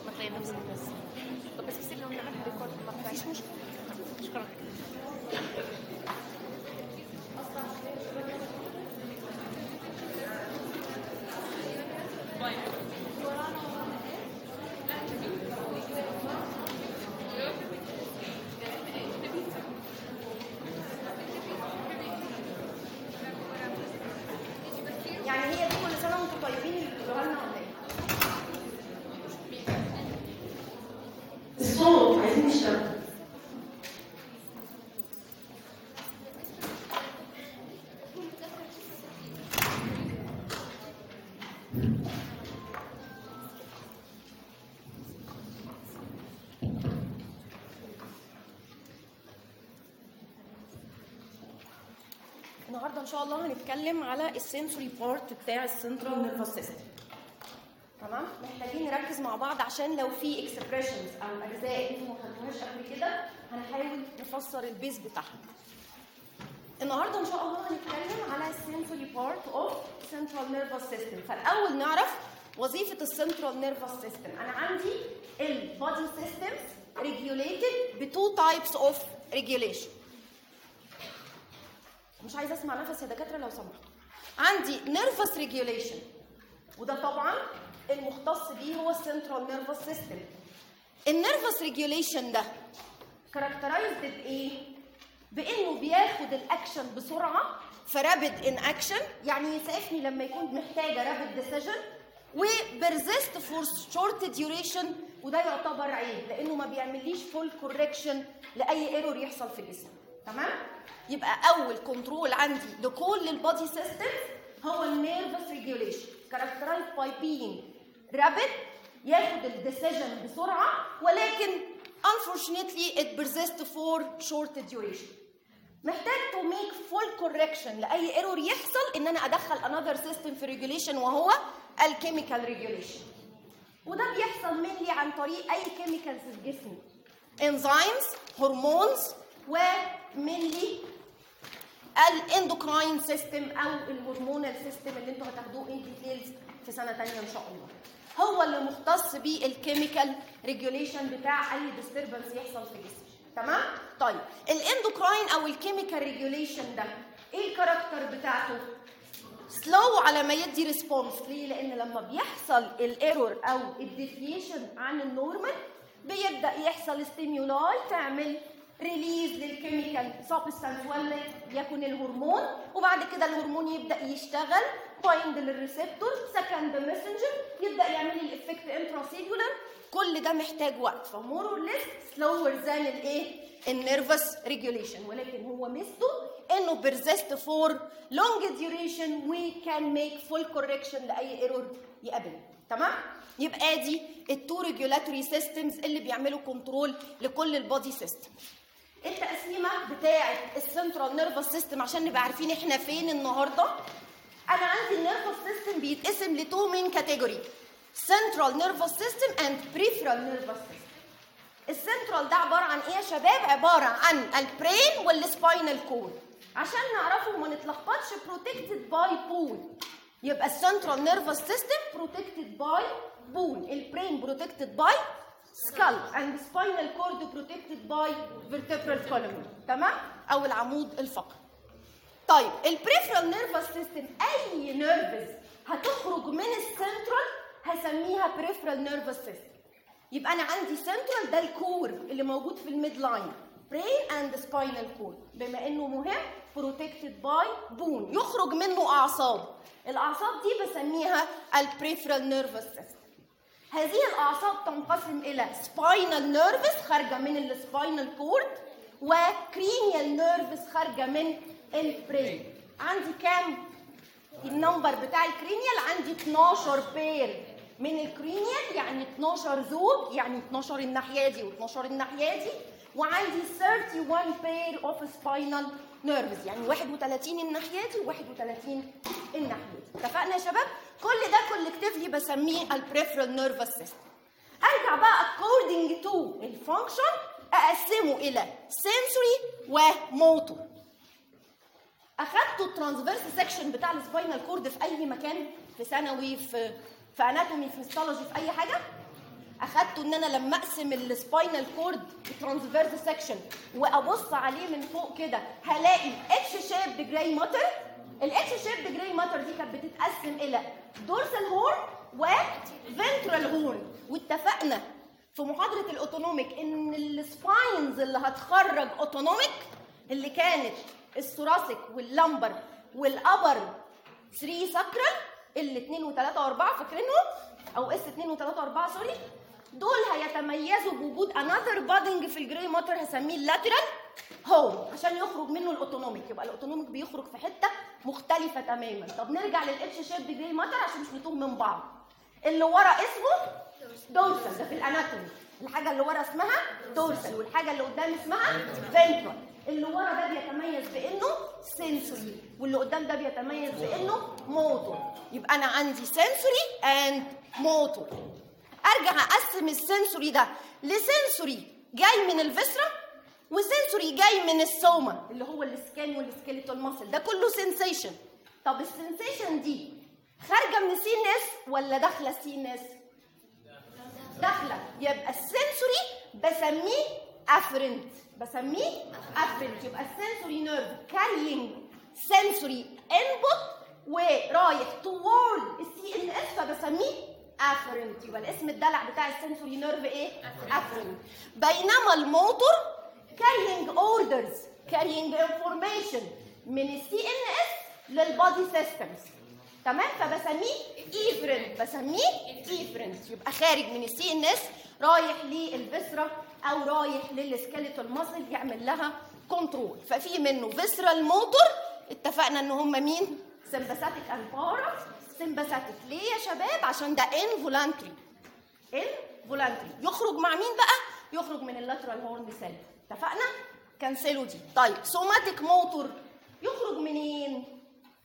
هتلاقي نفسك بس طب بس كتير لو نعمل ريكورد ما مفيش مشكله شكرا يعني هي دي كل سنه وانتم طيبين اللي بتقولوها لنا ولا ايه؟ الصوت عايزين نشتغل النهارده ان شاء الله هنتكلم على السنسوري بارت بتاع السنترال نيرفس سيستم تمام محتاجين نركز مع بعض عشان لو في اكسبريشنز او اجزاء انتوا ما خدتوهاش قبل كده هنحاول نفسر البيز بتاعها النهارده ان شاء الله هنتكلم على السنسوري بارت اوف سنترال نيرفس سيستم فالاول نعرف وظيفه السنترال نيرفس سيستم انا عندي البودي سيستمز ريجوليتد بتو تايبس اوف ريجوليشن مش عايزه اسمع نفس يا دكاتره لو سمحتوا عندي نيرفس ريجوليشن وده طبعا المختص بيه هو السنترال نيرفس سيستم النيرفس ريجوليشن ده كاركترايزد بايه بانه بياخد الاكشن بسرعه فرابد ان اكشن يعني يسعفني لما يكون محتاجه رابد ديسيجن وبرزست فور شورت ديوريشن وده يعتبر عيب لانه ما بيعمليش فول كوركشن لاي ايرور يحصل في الجسم تمام يبقى اول كنترول عندي لكل البادي سيستمز هو النيرفس ريجوليشن كاركترايز باي being رابid ياخد الديسيجن بسرعه ولكن unfortunately it persists for short duration محتاج to make full correction لاي ايرور يحصل ان انا ادخل another system في regulation وهو الكيميكال regulation وده بيحصل منلي عن طريق اي كيميكالز في جسمي انزيمز هرمونز ومنلي الاندوكراين سيستم او الهرمونال سيستم اللي انتوا هتاخدوه ان ديتيلز في سنه ثانيه ان شاء الله هو اللي مختص بالكيميكال ريجوليشن بتاع اي ديستربنس يحصل في جسمي تمام طيب الاندوكراين او الكيميكال ريجوليشن ده ايه الكاركتر بتاعته سلو على ما يدي ريسبونس ليه لان لما بيحصل الايرور او الديفيشن عن النورمال بيبدا يحصل ستيمولاي تعمل ريليز للكيميكال سبستانس ولا يكن الهرمون وبعد كده الهرمون يبدا يشتغل بايند للريسبتور سكند ماسنجر يبدا يعمل لي الافكت انتراسيلولر كل ده محتاج وقت فمور اور ليس سلور ذان الايه النيرفس ريجوليشن ولكن هو ميزته انه بيرزيست فور لونج ديوريشن وي كان ميك فول كوركشن لاي ايرور يقابلنا تمام يبقى دي التو ريجولاتوري سيستمز اللي بيعملوا كنترول لكل البودي سيستم التقسيمه بتاعه السنترال نيرفس سيستم عشان نبقى عارفين احنا فين النهارده انا عندي النيرفس سيستم بيتقسم لتو مين كاتيجوري سنترال نيرفس سيستم اند بريفرال نيرفس سيستم السنترال ده عباره عن ايه يا شباب عباره عن البرين والسباينال كورد عشان نعرفه وما نتلخبطش بروتكتد باي بول يبقى السنترال نيرفس سيستم بروتكتد باي بول البرين بروتكتد باي skull and spinal cord protected by vertebral column تمام او العمود الفقري طيب البريفرال نيرفس سيستم اي نيرفز هتخرج من السنترال هسميها بريفرال نيرفس سيستم يبقى انا عندي سنترال ده الكور اللي موجود في الميد لاين brain and spinal cord بما انه مهم protected by bone يخرج منه اعصاب الاعصاب دي بسميها البريفرال نيرفس سيستم هذه الاعصاب تنقسم الى سباينال نيرفس خارجه من السباينال كورد وكرينيال نيرفس خارجه من البرين عندي كام النمبر بتاع الكرينيال عندي 12 بير من الكرينيال يعني 12 زوج يعني 12 الناحيه دي و12 الناحيه دي وعندي 31 بير اوف سباينال نيرفز يعني 31 الناحيه دي و31 الناحيه دي اتفقنا يا شباب كل ده كولكتيفلي بسميه البريفرال نيرفس سيستم ارجع بقى according to الفانكشن اقسمه الى sensory وموتور اخدتوا الترانسفيرس سيكشن بتاع السباينال كورد في اي مكان في ثانوي في في اناتومي في هيستولوجي في اي حاجه اخدته ان انا لما اقسم السباينال كورد ترانسفيرس سكشن وابص عليه من فوق كده هلاقي اتش شيب جراي ماتر الاتش شيب جراي ماتر دي كانت بتتقسم الى دورسال هورن وفنترال هورن واتفقنا في محاضره الاوتونوميك ان السباينز اللي هتخرج اوتونوميك اللي كانت الثوراسيك واللمبر والابر 3 ساكرال اللي 2 و3 و4 فاكرينهم او اس 2 و3 و4 سوري دول هيتميزوا بوجود انذر بادنج في الجراي ماتر هسميه اللاترال هو عشان يخرج منه الاوتونوميك يبقى الاوتونوميك بيخرج في حته مختلفه تماما طب نرجع للاتش شيب جراي ماتر عشان مش نتوه من بعض اللي ورا اسمه دورسال ده في الاناتومي الحاجه اللي ورا اسمها دورسال والحاجه اللي قدام اسمها فنترال اللي ورا ده بيتميز بانه سنسوري واللي قدام ده بيتميز بانه موتور يبقى انا عندي سنسوري اند موتور ارجع اقسم السنسوري ده لسنسوري جاي من الفيسرا وسنسوري جاي من السوما اللي هو السكان والسكيليتال ماسل ده كله سنسيشن طب السنسيشن دي خارجه من السي ناس ولا داخله السي ناس داخله يبقى السنسوري بسميه افرنت بسميه افرنت يبقى السنسوري نيرف كارينج سنسوري انبوت ورايح توورد السي ان اس فبسميه افرنت يبقى الاسم الدلع بتاع السنسوري نيرف ايه افرنت بينما الموتور كارينج اوردرز كارينج انفورميشن من السي ان اس للبادي سيستمز تمام فبسميه ايفرنت بسميه ايفرنت يبقى خارج من السي ان اس رايح للفيسرا او رايح للسكيليتال ماسل يعمل لها كنترول ففي منه فيسرال موتور اتفقنا ان هم مين سمباثيك اند بارا سمباثيك ليه يا شباب عشان ده انفولانتري انفولانتري يخرج مع مين بقى يخرج من اللاترال هورن سيل اتفقنا كنسلوا دي طيب سوماتيك موتور يخرج منين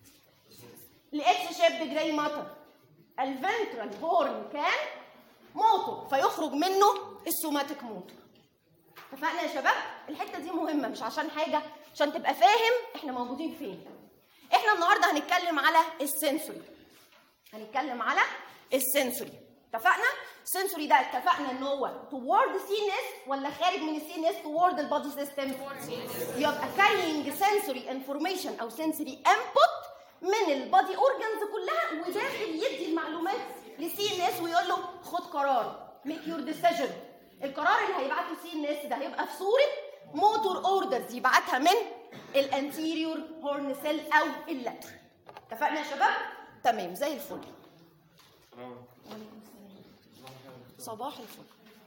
الاتش شيب جراي ماتر الفنترال هورن كان موتور فيخرج منه السوماتيك موتور اتفقنا يا شباب الحته دي مهمه مش عشان حاجه عشان تبقى فاهم احنا موجودين فين احنا النهارده هنتكلم على السنسوري هنتكلم على السنسوري اتفقنا السنسوري ده اتفقنا ان هو toward the CNS ولا خارج من السي ان اس toward البادي سيستم يبقى carrying sensory information او sensory input من البادي اورجانز كلها وداخل يدي المعلومات لسي ان اس ويقول له خد قرار ميك يور ديسيجن القرار اللي هيبعته سي ان اس ده هيبقى في صوره موتور اوردرز يبعتها من الانتيريور هورن سيل او اللاتر اتفقنا يا شباب تمام زي الفل صباح الفل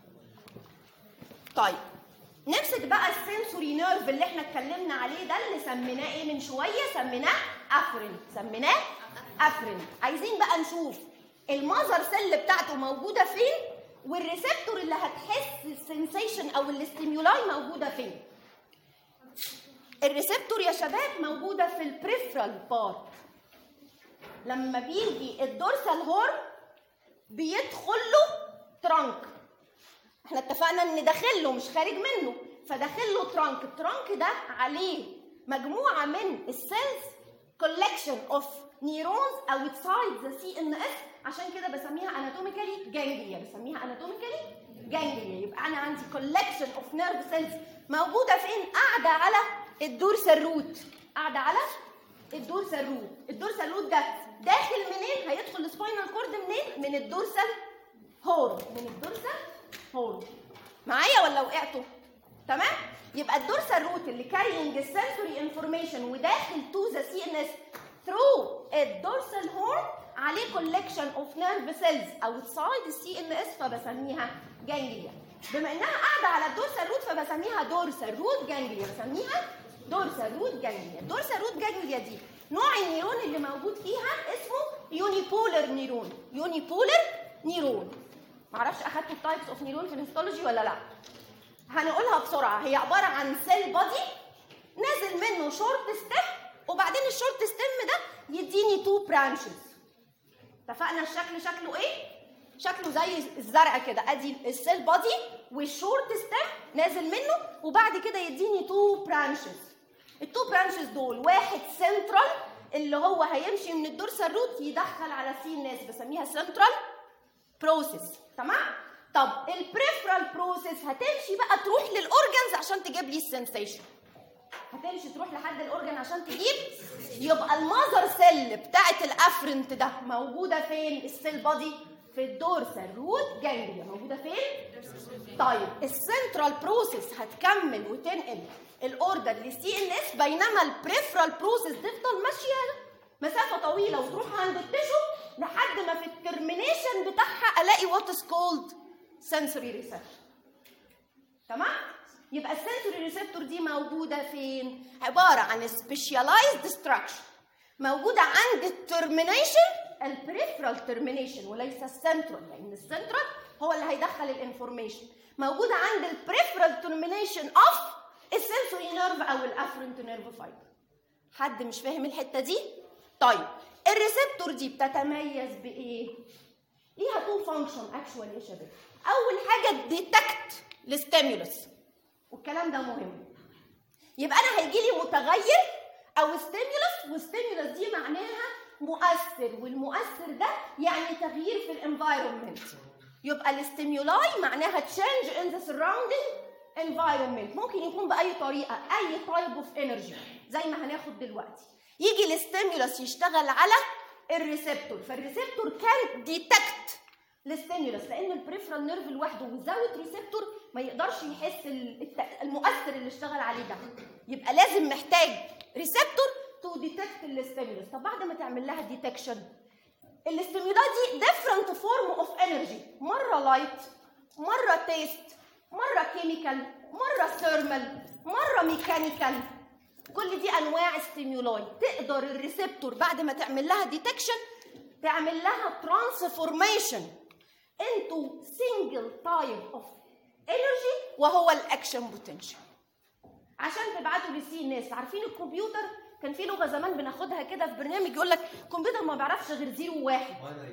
طيب نمسك بقى السنسوري نيرف اللي احنا اتكلمنا عليه ده اللي سميناه ايه من شويه سميناه افرين سميناه افرين عايزين بقى نشوف المذر سيل بتاعته موجوده فين والريسبتور اللي هتحس السنسيشن او الاستيمولاي موجوده فين الريسبتور يا شباب موجوده في البريفرال بارت لما بيجي الدورسال هورن بيدخل له ترانك احنا اتفقنا ان داخل له مش خارج منه فداخل له ترانك الترانك ده عليه مجموعه من السيلز كولكشن اوف نيرونز outside ذا سي ان اس عشان كده بسميها اناتوميكالي جانجليا بسميها اناتوميكالي جانجليا يبقى انا عندي كولكشن اوف نيرف سيلز موجوده فين قاعده على الدورسال روت قاعده على الدورسال روت الدورسال روت ده داخل منين هيدخل السباينال كورد منين من الدورسال هورن من الدورسال هورن معايا ولا وقعتوا تمام يبقى الدورسال روت اللي كارينج السنسوري انفورميشن وداخل تو ذا سي ان اس ثرو الدورسال هورن عليه كولكشن اوف نيرف سيلز اوتسايد السي ان اس فبسميها جانجليا بما انها قاعده على الدورسال روت فبسميها دورسال روت جانجليا بسميها دورسال روت جانجليا الدورسال روت جانجليا دي نوع النيرون اللي موجود فيها اسمه يونيبولر نيرون يونيبولر نيرون معرفش اخدتوا التايبس اوف نيرون في الهيستولوجي ولا لا هنقولها بسرعه هي عباره عن سيل بادي نازل منه شورت ستيم وبعدين الشورت ستيم ده يديني تو برانشز اتفقنا الشكل شكله ايه شكله زي الزرع كده ادي السيل بادي والشورت ستيم نازل منه وبعد كده يديني تو برانشز التو برانشز دول واحد سنترال اللي هو هيمشي من الدورسال روت يدخل على سي الناس بسميها سنترال بروسيس تمام طب البريفرال بروسيس هتمشي بقى تروح للاورجنز عشان تجيب لي السنسيشن هتمشي تروح لحد الاورجن عشان تجيب يبقى المذر سيل بتاعت الافرنت ده موجوده فين السيل بادي في الدورسال روت جانجليا موجوده فين طيب السنترال بروسيس هتكمل وتنقل الاوردر لسي ان اس بينما البريفرال بروسيس تفضل ماشيه مسافه طويله وتروح عند التشو لحد ما في الترمينيشن بتاعها الاقي وات از كولد سنسوري ريسبتور تمام يبقى السنسوري ريسبتور دي موجوده فين عباره عن سبيشاليزد ستراكشر موجوده عند الترمينيشن البريفرال ترمينيشن وليس السنترال لان السنترال هو اللي هيدخل الانفورميشن موجوده عند البريفرال ترمينيشن اوف السنسوري نيرف او الافرنت نيرف فايبر حد مش فاهم الحته دي طيب الريسبتور دي بتتميز بايه ليها تو فانكشن اكشوال يا شباب اول حاجه ديتكت الستيمولس والكلام ده مهم يبقى انا هيجي لي متغير او ستيمولس والستيمولس دي معناها مؤثر والمؤثر ده يعني تغيير في الانفايرمنت يبقى الاستيمولاي معناها تشينج ان ذا سراوندينج environment ممكن يكون باي طريقه اي تايب اوف انرجي زي ما هناخد دلوقتي يجي الستيمولس يشتغل على الريسبتور فالريسبتور كان ديتكت الستيمولس لان البريفرال نيرف لوحده وزاويه ريسبتور ما يقدرش يحس المؤثر اللي اشتغل عليه ده يبقى لازم محتاج ريسبتور تو ديتكت الستيمولس طب بعد ما تعمل لها ديتكشن الاستيمولا دي ديفرنت فورم اوف انرجي مره لايت مره تيست مره كيميكال مره ثيرمال مره ميكانيكال كل دي انواع ستيمولاي تقدر الريسبتور بعد ما تعمل لها ديتكشن تعمل لها ترانسفورميشن انتو سنجل تايب اوف انرجي وهو الاكشن بوتنشال عشان تبعتوا لسي الناس عارفين الكمبيوتر كان في لغه زمان بناخدها كده في برنامج يقول لك الكمبيوتر ما بيعرفش غير زيرو وواحد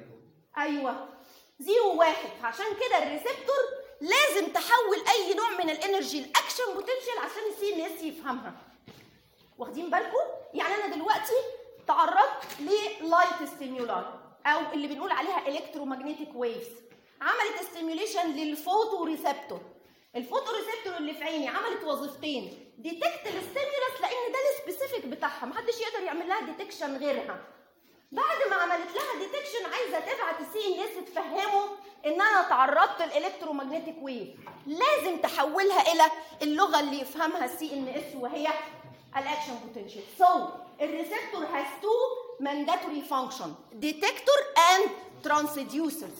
ايوه زيرو وواحد فعشان كده الريسبتور لازم تحول اي نوع من الانرجي الاكشن بوتنشال عشان السي ان اس يفهمها واخدين بالكم يعني انا دلوقتي تعرضت للايت ستيمولاي او اللي بنقول عليها الكترومagnetic ويفز عملت ستيميوليشن للفوتو ريسبتور الفوتو ريسبتور اللي في عيني عملت وظيفتين ديتكت الستيمولس لان ده السبيسيفيك بتاعها محدش يقدر يعمل لها ديتكشن غيرها بعد ما عملت لها ديتكشن عايزه تبعت السي ان اس تفهمه ان انا تعرضت الالكترومagnetic ويف لازم تحولها الى اللغه اللي يفهمها السي ان اس وهي الاكشن بوتنشال سو الريسبتور has two mandatory function detector and transducers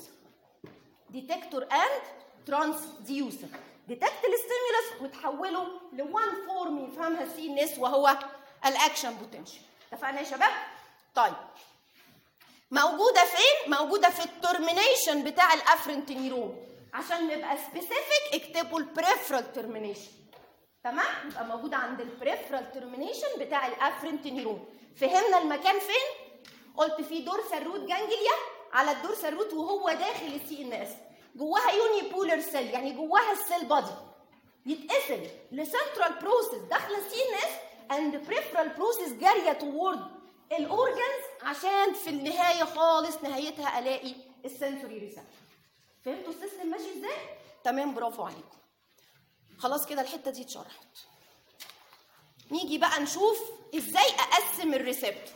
detector and transducer detect الستيمولس وتحوله لوان فورم يفهمها السي ان اس وهو الاكشن بوتنشال اتفقنا يا شباب طيب موجوده فين موجوده في الترمينيشن بتاع الافرنت نيرون عشان نبقى سبيسيفيك اكتبوا البريفرال ترمينيشن تمام يبقى موجوده عند البريفرال ترمينيشن بتاع الافرنت نيرون فهمنا المكان فين قلت في دورسال روت جانجليا على الدورسال روت وهو داخل السي ان اس جواها يوني بولر سيل يعني جواها السيل بادي يتقسم لسنترال بروسيس داخله السي ان اس اند بريفرال بروسيس جاريه توورد الاورجنز عشان في النهايه خالص نهايتها الاقي السنسوري ريسبتور فهمتوا السيستم ماشي ازاي تمام برافو عليكم خلاص كده الحته دي اتشرحت نيجي بقى نشوف ازاي اقسم الريسبتور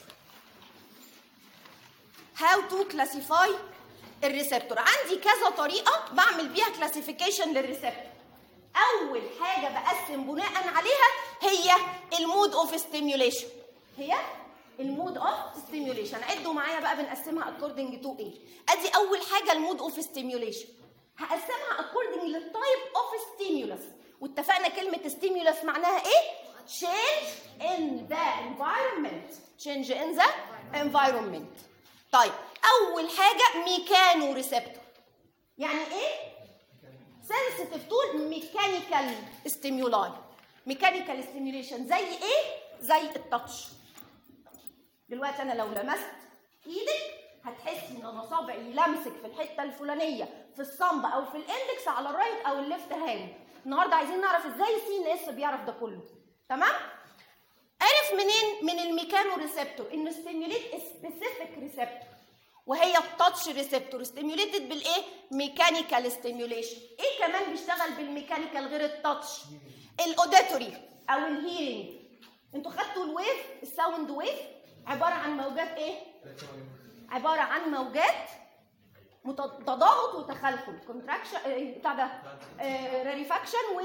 هاو تو كلاسيفاي الريسبتور عندي كذا طريقه بعمل بيها كلاسيفيكيشن للريسبتور اول حاجه بقسم بناء عليها هي المود اوف ستيميوليشن هي المود اوف ستيميوليشن عدوا معايا بقى بنقسمها اكوردنج تو ايه ادي اول حاجه المود اوف ستيميوليشن هقسمها اكوردنج للتايب اوف ستيمولس واتفقنا كلمه ستيمولس معناها ايه change in the environment change in the environment طيب اول حاجه ميكانو ريسبتور يعني ايه sensitive to mechanical stimuli mechanical stimulation زي ايه زي التاتش دلوقتي انا لو لمست ايدك هتحسي ان انا صابعي لمسك في الحته الفلانيه في الصنب او في الاندكس على الرايت او الليفت هاند النهارده عايزين نعرف ازاي السي ان اس بيعرف ده كله تمام عرف منين من الميكانو ريسبتور انه ستيميوليت سبيسيفيك ريسبتور وهي التاتش ريسبتور ستيميوليتد بالايه ميكانيكال ستيميوليشن ايه كمان بيشتغل بالميكانيكال غير التاتش الاوديتوري او الهيرنج انتوا خدتوا الويف الساوند ويف عباره عن موجات ايه عباره عن موجات مت- تضاغط وتخلخل كونتراكشن بتاع ده راريفاكشن و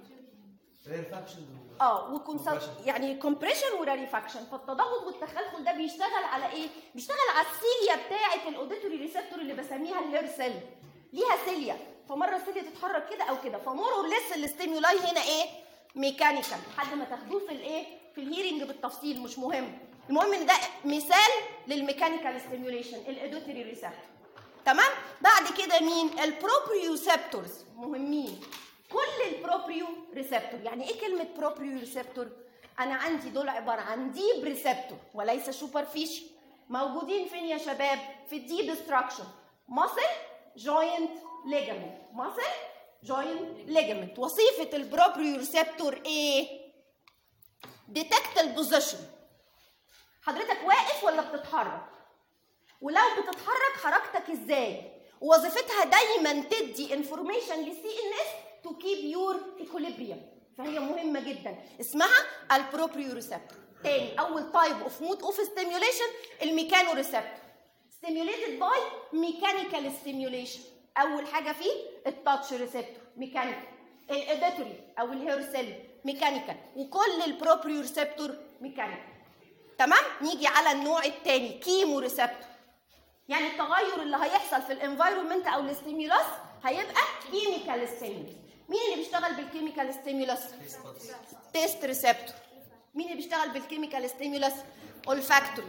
ريفاكشن اه وكونسل يعني كومبريشن وراريفاكشن فالتضاغط والتخلخل ده بيشتغل على ايه؟ بيشتغل على السيليا بتاعه الاوديتوري ريسبتور اللي بسميها الهير سيل ليها سيليا فمره السيليا تتحرك كده او كده فمور اور ليس الاستيمولاي هنا ايه؟ ميكانيكال لحد ما تاخدوه في الايه؟ في الهيرنج بالتفصيل مش مهم المهم ان ده مثال للميكانيكال ستيميوليشن الاوديتوري ريسبتور تمام بعد كده مين البروبريوسبتورز مهمين كل البروبريو ريسبتور يعني ايه كلمه بروبريو ريسبتور انا عندي دول عباره عن ديب ريسبتور وليس سوبرفيشال موجودين فين يا شباب في الديب ستراكشر ماسل جوينت ليجامنت ماسل جوينت ليجامنت وظيفه البروبريو ريسبتور ايه ديتكت البوزيشن حضرتك واقف ولا بتتحرك ولو بتتحرك حركتك ازاي وظيفتها دايما تدي انفورميشن للسي ان اس تو كيب يور ايكوليبريم فهي مهمه جدا اسمها البروبريو ريسبتور تاني اول تايب اوف مود اوف ستيميوليشن الميكانو ريسبتور ستيميوليتد باي ميكانيكال ستيميوليشن اول حاجه فيه التاتش ريسبتور ميكانيكال الايديتوري او الهير سيل ميكانيكال وكل البروبريو ريسبتور ميكانيكال تمام نيجي على النوع الثاني كيمو ريسبتور يعني التغير اللي هيحصل في الانفايرمنت او الاستيمولاس هيبقى كيميكال ستيمولس مين اللي بيشتغل بالكيميكال ستيمولس تيست ريسبتور مين اللي بيشتغل بالكيميكال ستيمولس olfactory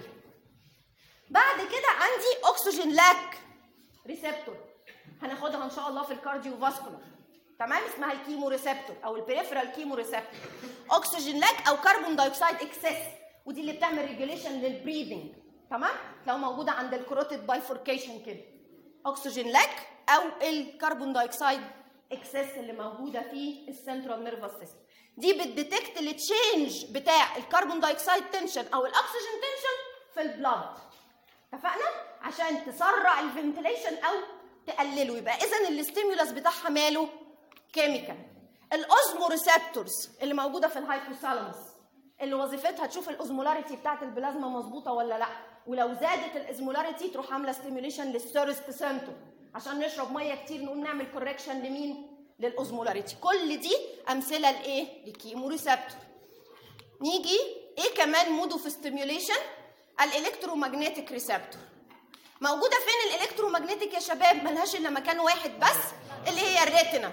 بعد كده عندي اكسجين لاك ريسبتور هناخدها ان شاء الله في الكارديو فاسكولار تمام اسمها الكيمو ريسبتور او البريفرال كيمو ريسبتور اكسجين لاك او كربون دايوكسيد اكسس ودي اللي بتعمل ريجوليشن للبريذنج تمام لو موجوده عند الكروتيد بايفوركيشن كده اكسجين لاك او الكربون دايوكسيد اكسس اللي موجوده في السنترال نيرفس سيستم دي بتديتكت التشينج بتاع الكربون دايوكسيد تنشن او الاكسجين تنشن في البلاد اتفقنا عشان تسرع الفنتليشن او تقلله يبقى اذا الاستيمولاس بتاعها ماله كيميكال الاوزمو ريسبتورز اللي موجوده في الهايبوثالاموس اللي وظيفتها تشوف الاوزمولاريتي بتاعت البلازما مظبوطه ولا لا ولو زادت الاوزمولاريتي تروح عامله ستيميوليشن للسيرست سنتو عشان نشرب ميه كتير نقوم نعمل كوركشن لمين للاوزمولاريتي كل دي امثله لايه لكيمو ريسبتور نيجي ايه كمان مود اوف ستيميوليشن الالكترومagnetic ريسبتور موجوده فين الالكترومagnetic يا شباب ملهاش الا مكان واحد بس اللي هي الريتنا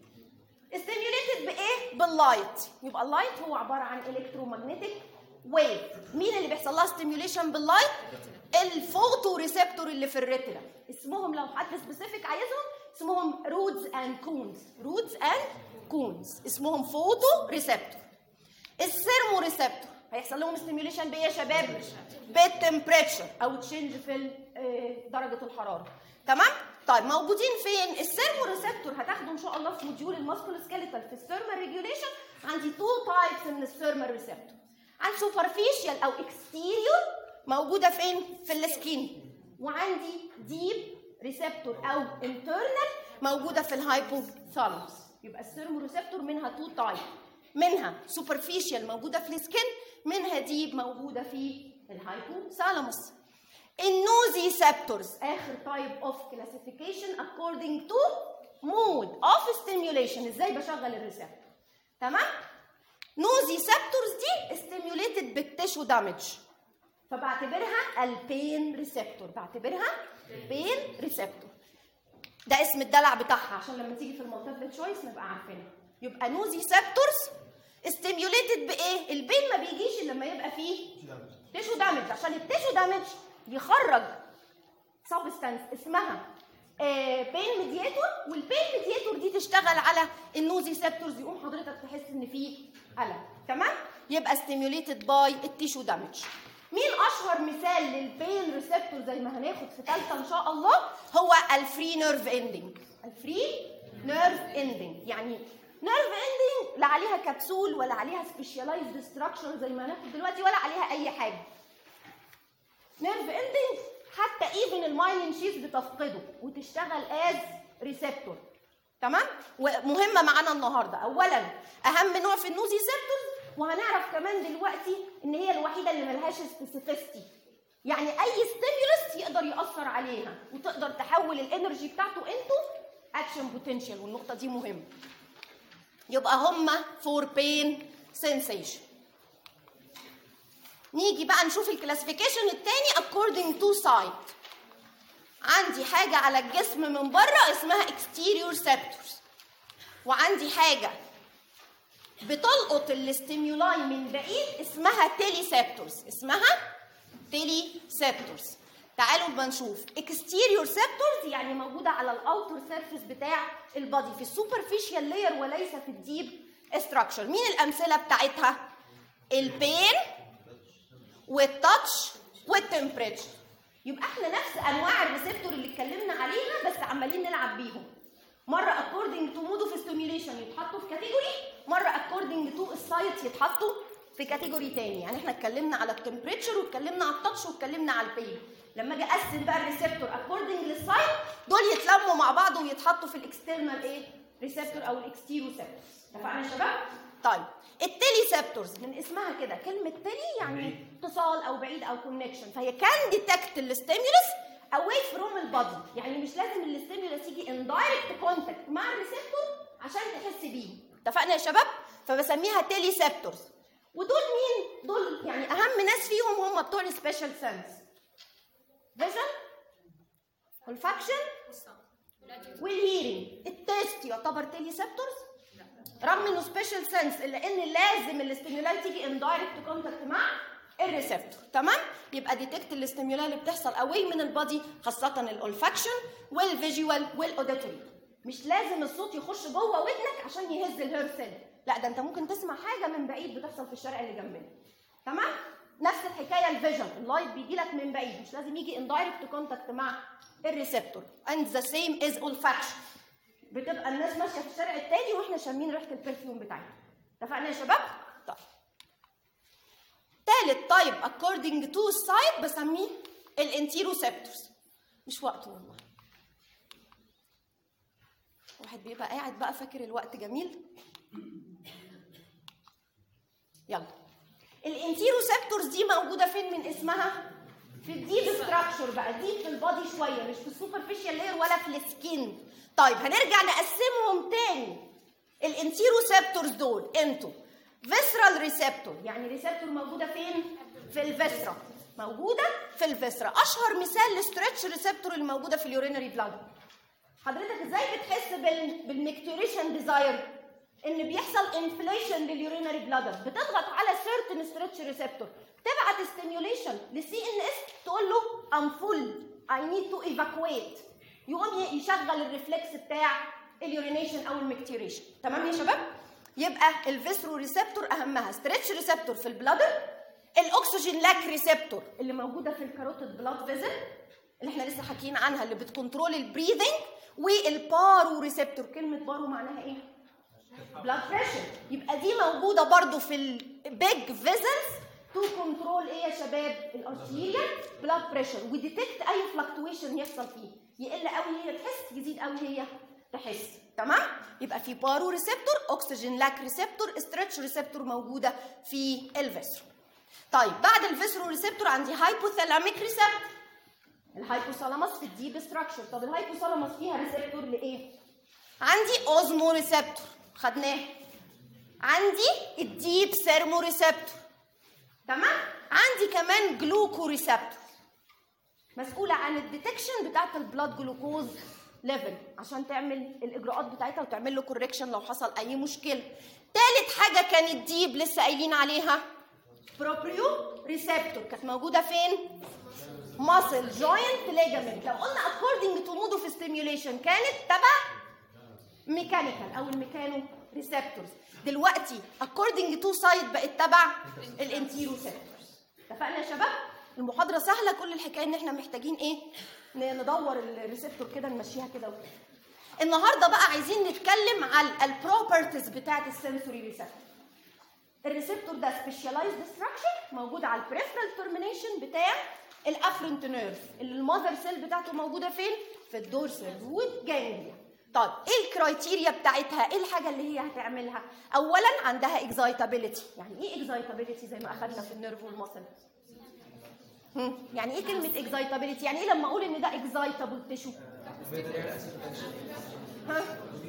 استيميوليتد بايه باللايت يبقى اللايت هو عباره عن الكترومagnetic ويف مين اللي بيحصل لها ستيميوليشن باللايت الفوتو ريسبتور اللي في الريتنا اسمهم لو حد سبيسيفيك عايزهم اسمهم رودز اند كونز رودز اند كونز اسمهم فوتو ريسبتور الثيرمو ريسبتور هيحصل لهم ستيميوليشن بايه يا شباب بالتمبريتشر او تشينج في ال- آه، درجه الحراره تمام طيب موجودين فين الثيرمو ريسبتور هتاخده ان شاء الله في موديول الماسكول سكيلتال في الثيرمال ريجوليشن عندي تو تايبس من الثيرمال ريسبتور عندي سوبرفيشال او اكستيريور موجوده فين في السكين وعندي ديب ريسبتور او انترنال موجوده في الهايبوثالاموس يبقى الثيرمو ريسبتور منها تو تايب منها سوبرفيشال موجوده في السكين منها ديب موجوده في الهايبوثالاموس النوزيسبتورز اخر تايب اوف كلاسيفيكيشن according to mode of stimulation ازاي بشغل الريسبتور تمام نوزيسبتورز دي stimulated بالتيشو دامج فبعتبرها البين ريسبتور بعتبرها بين ريسبتور ده اسم الدلع بتاعها عشان لما تيجي في المالتيبل تشويس نبقى عارفينها يبقى نوزي سبتورز ستيميوليتد بايه البين ما بيجيش الا لما يبقى فيه تيشو دامج عشان التيشو دامج يخرج سبستانس اسمها بين ميدياتور والبين ميدياتور دي تشتغل على النوزي سبتورز يقوم حضرتك تحس ان في الم تمام يبقى ستيميوليتد باي التيشو دامج مين اشهر مثال للبين ريسبتور زي ما هناخد في ثالثه ان شاء الله هو الفري نيرف اندنج الفري نيرف اندنج يعني نيرف اندنج لا عليها كبسول ولا عليها سبيشاليزد ستراكشر زي ما هناخد دلوقتي ولا عليها اي حاجه نيرف اندنج حتى ايفن المايلين شيز بتفقده وتشتغل از ريسبتور تمام ومهمه معانا النهارده اولا اهم نوع في النوزي سيبتورز وهنعرف كمان دلوقتي ان هي الوحيده اللي ملهاش سبيسيفيستي يعني اي ستيمولس يقدر ياثر عليها وتقدر تحول الانرجي بتاعته انتو اكشن بوتنشال والنقطه دي مهمه يبقى هما فور بين سensation نيجي بقى نشوف الكلاسيفيكيشن التاني according to site عندي حاجة على الجسم من بره اسمها exterior septors وعندي حاجة بتلقط الاستيمولاي من بعيد اسمها تيليسبتورز اسمها تيليسبتورز تعالوا بقى نشوف exterior septors يعني موجودة على الاوتر سيرفيس بتاع البادي في السوبرفيشال لاير وليس في الديب structure مين الامثلة بتاعتها البين والتاتش والتمبريتشر يبقى احنا نفس انواع الريسبتور اللي اتكلمنا عليها بس عمالين نلعب بيهم مره اكوردنج تو مود اوف ستيميوليشن يتحطوا في كاتيجوري مره اكوردنج تو السايت يتحطوا في كاتيجوري تاني يعني احنا اتكلمنا على التمبريتشر واتكلمنا على التاتش واتكلمنا على البين لما اجي اقسم بقى الريسبتور اكوردنج للسايت دول يتلموا مع بعض ويتحطوا في الاكسترنال ايه ريسبتور او الاكستيرو سبتور اتفقنا يا شباب طيب التيليسبتورز من اسمها كده كلمه تيلي يعني اتصال او بعيد او كونكشن فهي كان ديتكت الستيمولس اواي فروم البادي يعني مش لازم الستيمولس يجي ان دايركت كونتاكت مع الريسبتور عشان تحس بيه اتفقنا يا شباب فبسميها تيليسبتورز ودول مين دول يعني اهم ناس فيهم هم بتوع السبيشال سنس فيجن والفاكشن والهيرنج التيست يعتبر تيليسبتورز رغم انه سبيشال سنس الا ان لازم الاستيمولاي تيجي ان دايركت كونتاكت مع الريسبتور تمام يبقى ديتكت الاستيمولاي اللي بتحصل اواي من البادي خاصه الالفاكشن والفيجوال والاوديتوري مش لازم الصوت يخش جوه ودنك عشان يهز الهير سيل لا ده انت ممكن تسمع حاجه من بعيد بتحصل في الشارع اللي جنبنا تمام نفس الحكايه الفيجن اللايت بيجي لك من بعيد مش لازم يجي ان دايركت كونتاكت مع الريسبتور and the same is olfaction بتبقى الناس ماشيه في الشارع التاني واحنا شامين ريحه البرفيوم بتاعتها اتفقنا يا شباب طيب تالت طيب according to site بسميه الانتيروسبتورز مش وقته والله واحد بيبقى قاعد بقى فاكر الوقت جميل يلا الانتيروسبتورز دي موجوده فين من اسمها في الديب ستراكشر بقى ديب في البادي شويه مش في السوبرفيشال لاير ولا في السكين طيب هنرجع نقسمهم تاني الانتيروسبتورز دول انتوا فيسرال ريسبتور يعني ريسبتور موجوده فين في الفيسرا موجوده في الفيسرا اشهر مثال للستريتش ريسبتور اللي موجوده في اليورينري بلاد حضرتك ازاي بتحس بال... بالميكتوريشن ديزاير ان بيحصل انفليشن لليورينري بلادر بتضغط على سيرتن ستريتش ريسبتور تبعت ستيميوليشن للسي ان اس تقول له ام فول اي نيد تو ايفاكويت يقوم يشغل الريفلكس بتاع اليورينيشن او الميكتوريشن تمام يا شباب يبقى الفيسرو ريسبتور اهمها ستريتش ريسبتور في البلادر الاكسجين لاك ريسبتور اللي موجوده في الكاروتيد بلاد فيزل اللي احنا لسه حاكيين عنها اللي بتكنترول البريذنج والبارو ريسبتور كلمه بارو معناها ايه بلاد بريشر يبقى دي موجوده برضو في البيج فيزلز تو كنترول ايه يا شباب الارتيريال بلاد بريشر وديتكت اي فلكتويشن يحصل فيه يقل قوي هي تحس يزيد قوي هي تحس تمام يبقى في بارو ريسبتور اكسجين لاك ريسبتور ستريتش ريسبتور موجوده في الفيسرو طيب بعد الفيسرو ريسبتور عندي هايبوثالاميك ريسبتور الهايبوثالاموس في الديب ستراكشر طب الهايبوثالاموس فيها ريسبتور لايه عندي اوزمو ريسبتور خدناه عندي الديب سيرمو ريسبتور تمام عندي كمان جلوكو ريسبتور مسؤوله عن الديتكشن بتاعت البلاد جلوكوز ليفل عشان تعمل الاجراءات بتاعتها وتعمل له كوركشن لو حصل اي مشكله تالت حاجه كانت ديب لسه قايلين عليها بروبريو ريسبتور كانت موجوده فين ماسل جوينت ليجامنت لو قلنا according to mode of stimulation كانت تبع ميكانيكال او الميكانو ريسبتورز دلوقتي according to site بقت تبع الانتيروسبتورز اتفقنا يا شباب المحاضره سهله كل الحكايه ان احنا محتاجين ايه ن- ندور الريسبتور كده نمشيها كده وكده النهارده بقى عايزين نتكلم على البروبرتيز بتاعت السنسوري ريسبتور الريسبتور ده سبيشاليزد ستراكشر موجود على البريفرال ترمينيشن بتاع الافرنت نيرف اللي المذر سيل بتاعته موجوده فين في الدورسال روت جانجليا طب ايه الكرايتيريا بتاعتها ايه الحاجه اللي هي هتعملها اولا عندها اكزايتابيليتي يعني ايه اكزايتابيليتي زي ما اخدنا في النيرف والمصل هم، يعني ايه كلمه اكزايتابيليتي يعني ايه لما اقول ان ده اكزايتابل تيشو ها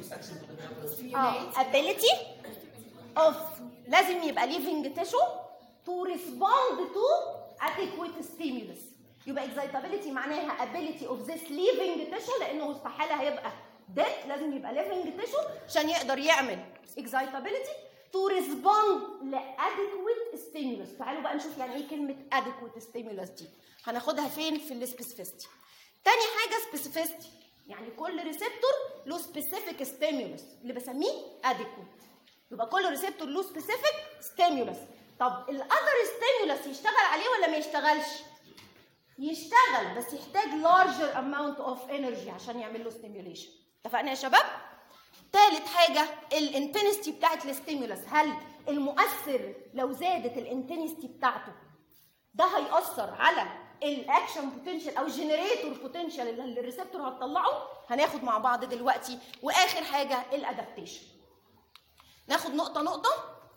اه ability of لازم يبقى living tissue to respond to adequate stimulus يبقى excitability معناها ability of this living tissue لانه استحاله هيبقى dead لازم يبقى living tissue عشان يقدر يعمل excitability to respond ل adequate stimulus تعالوا بقى نشوف يعني ايه كلمه adequate stimulus دي هناخدها فين في السبيسيفيستي تاني حاجه specificity يعني كل ريسبتور له سبيسيفيك ستيمولس اللي بسميه adequate يبقى كل ريسبتور له سبيسيفيك ستيمولس طب الاذر ستيمولس يشتغل عليه ولا ما يشتغلش يشتغل بس يحتاج larger amount of energy عشان يعمل له stimulation اتفقنا يا شباب تالت حاجة الانتنستي بتاعت الستيمولس هل المؤثر لو زادت الانتنستي بتاعته ده هيأثر على الاكشن بوتنشال او الجنريتور بوتنشال اللي الريسبتور هتطلعه هناخد مع بعض دلوقتي واخر حاجه الادابتيشن ناخد نقطه نقطه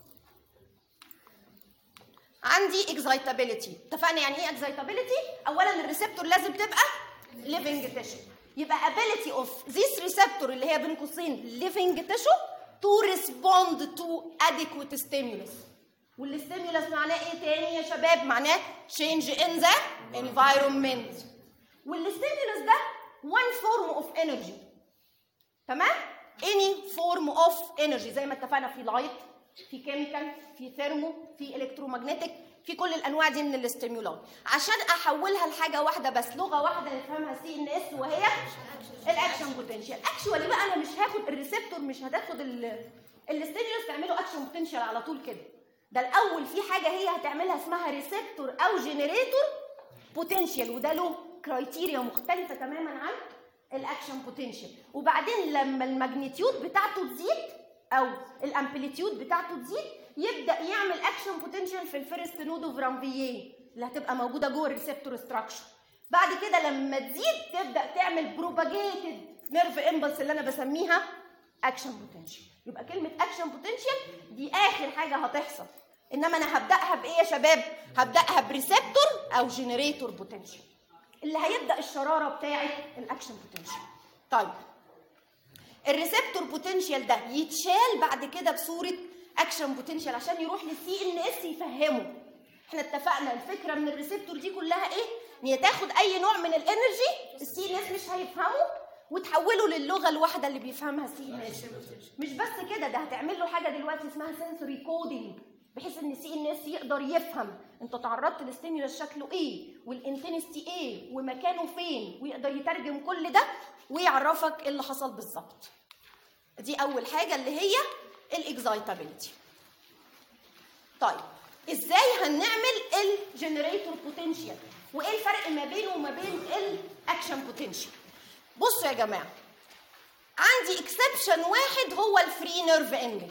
عندي اكزايتابيليتي اتفقنا يعني ايه اكزايتابيليتي اولا الريسبتور لازم تبقى living tissue يبقى ability of this receptor اللي هي بين قوسين living tissue to respond to adequate stimulus والستيمولس معناه ايه تاني يا شباب معناه change in the environment والستيمولس ده one form of energy تمام any form of energy زي ما اتفقنا في لايت في كيميكال في ثيرمو في الكترومagnetic في كل الانواع دي من الاستيمولات عشان احولها لحاجه واحده بس لغه واحده يفهمها سي ان اس وهي الاكشن بوتنشال اكشوالي بقى انا مش هاخد الريسبتور مش هتاخد الستيمولس تعمله اكشن بوتنشال على طول كده ده الاول في حاجه هي هتعملها اسمها ريسبتور او جنريتور بوتنشال وده له كرايتيريا مختلفه تماما عن الاكشن بوتنشال وبعدين لما الماجنتيود بتاعته تزيد او الامبليتيود بتاعته تزيد يبدا يعمل اكشن بوتنشال في الفيرست نود اوف رامفييه اللي هتبقى موجوده جوه الريسبتور ستراكشر بعد كده لما تزيد تبدا تعمل بروباجيتد نيرف امبلس اللي انا بسميها اكشن بوتنشال يبقى كلمه اكشن بوتنشال دي اخر حاجه هتحصل انما انا هبداها بايه يا شباب هبداها بريسبتور او جنريتور بوتنشال اللي هيبدا الشراره بتاعه الاكشن بوتنشال طيب الريسبتور بوتنشال ده يتشال بعد كده بصوره اكشن بوتنشال عشان يروح للسي ان اس يفهمه احنا اتفقنا الفكره من الريسبتور دي كلها ايه ان هي تاخد اي نوع من الانرجي السي ان اس مش هيفهمه وتحوله للغه الواحده اللي بيفهمها السي ان اس مش بس كده ده هتعمل له حاجه دلوقتي اسمها سنسوري كودينج بحيث ان السي ان اس يقدر يفهم انت تعرضت للستيمولس شكله ايه والانتنستي ايه ومكانه فين ويقدر يترجم كل ده ويعرفك ايه اللي حصل بالظبط دي اول حاجه اللي هي الاكزايتابيلتي طيب ازاي هنعمل الجنريتور بوتنشال وايه الفرق ما بينه وما بين الاكشن بوتنشال بصوا يا جماعه عندي اكسبشن واحد هو الفري نيرف انجل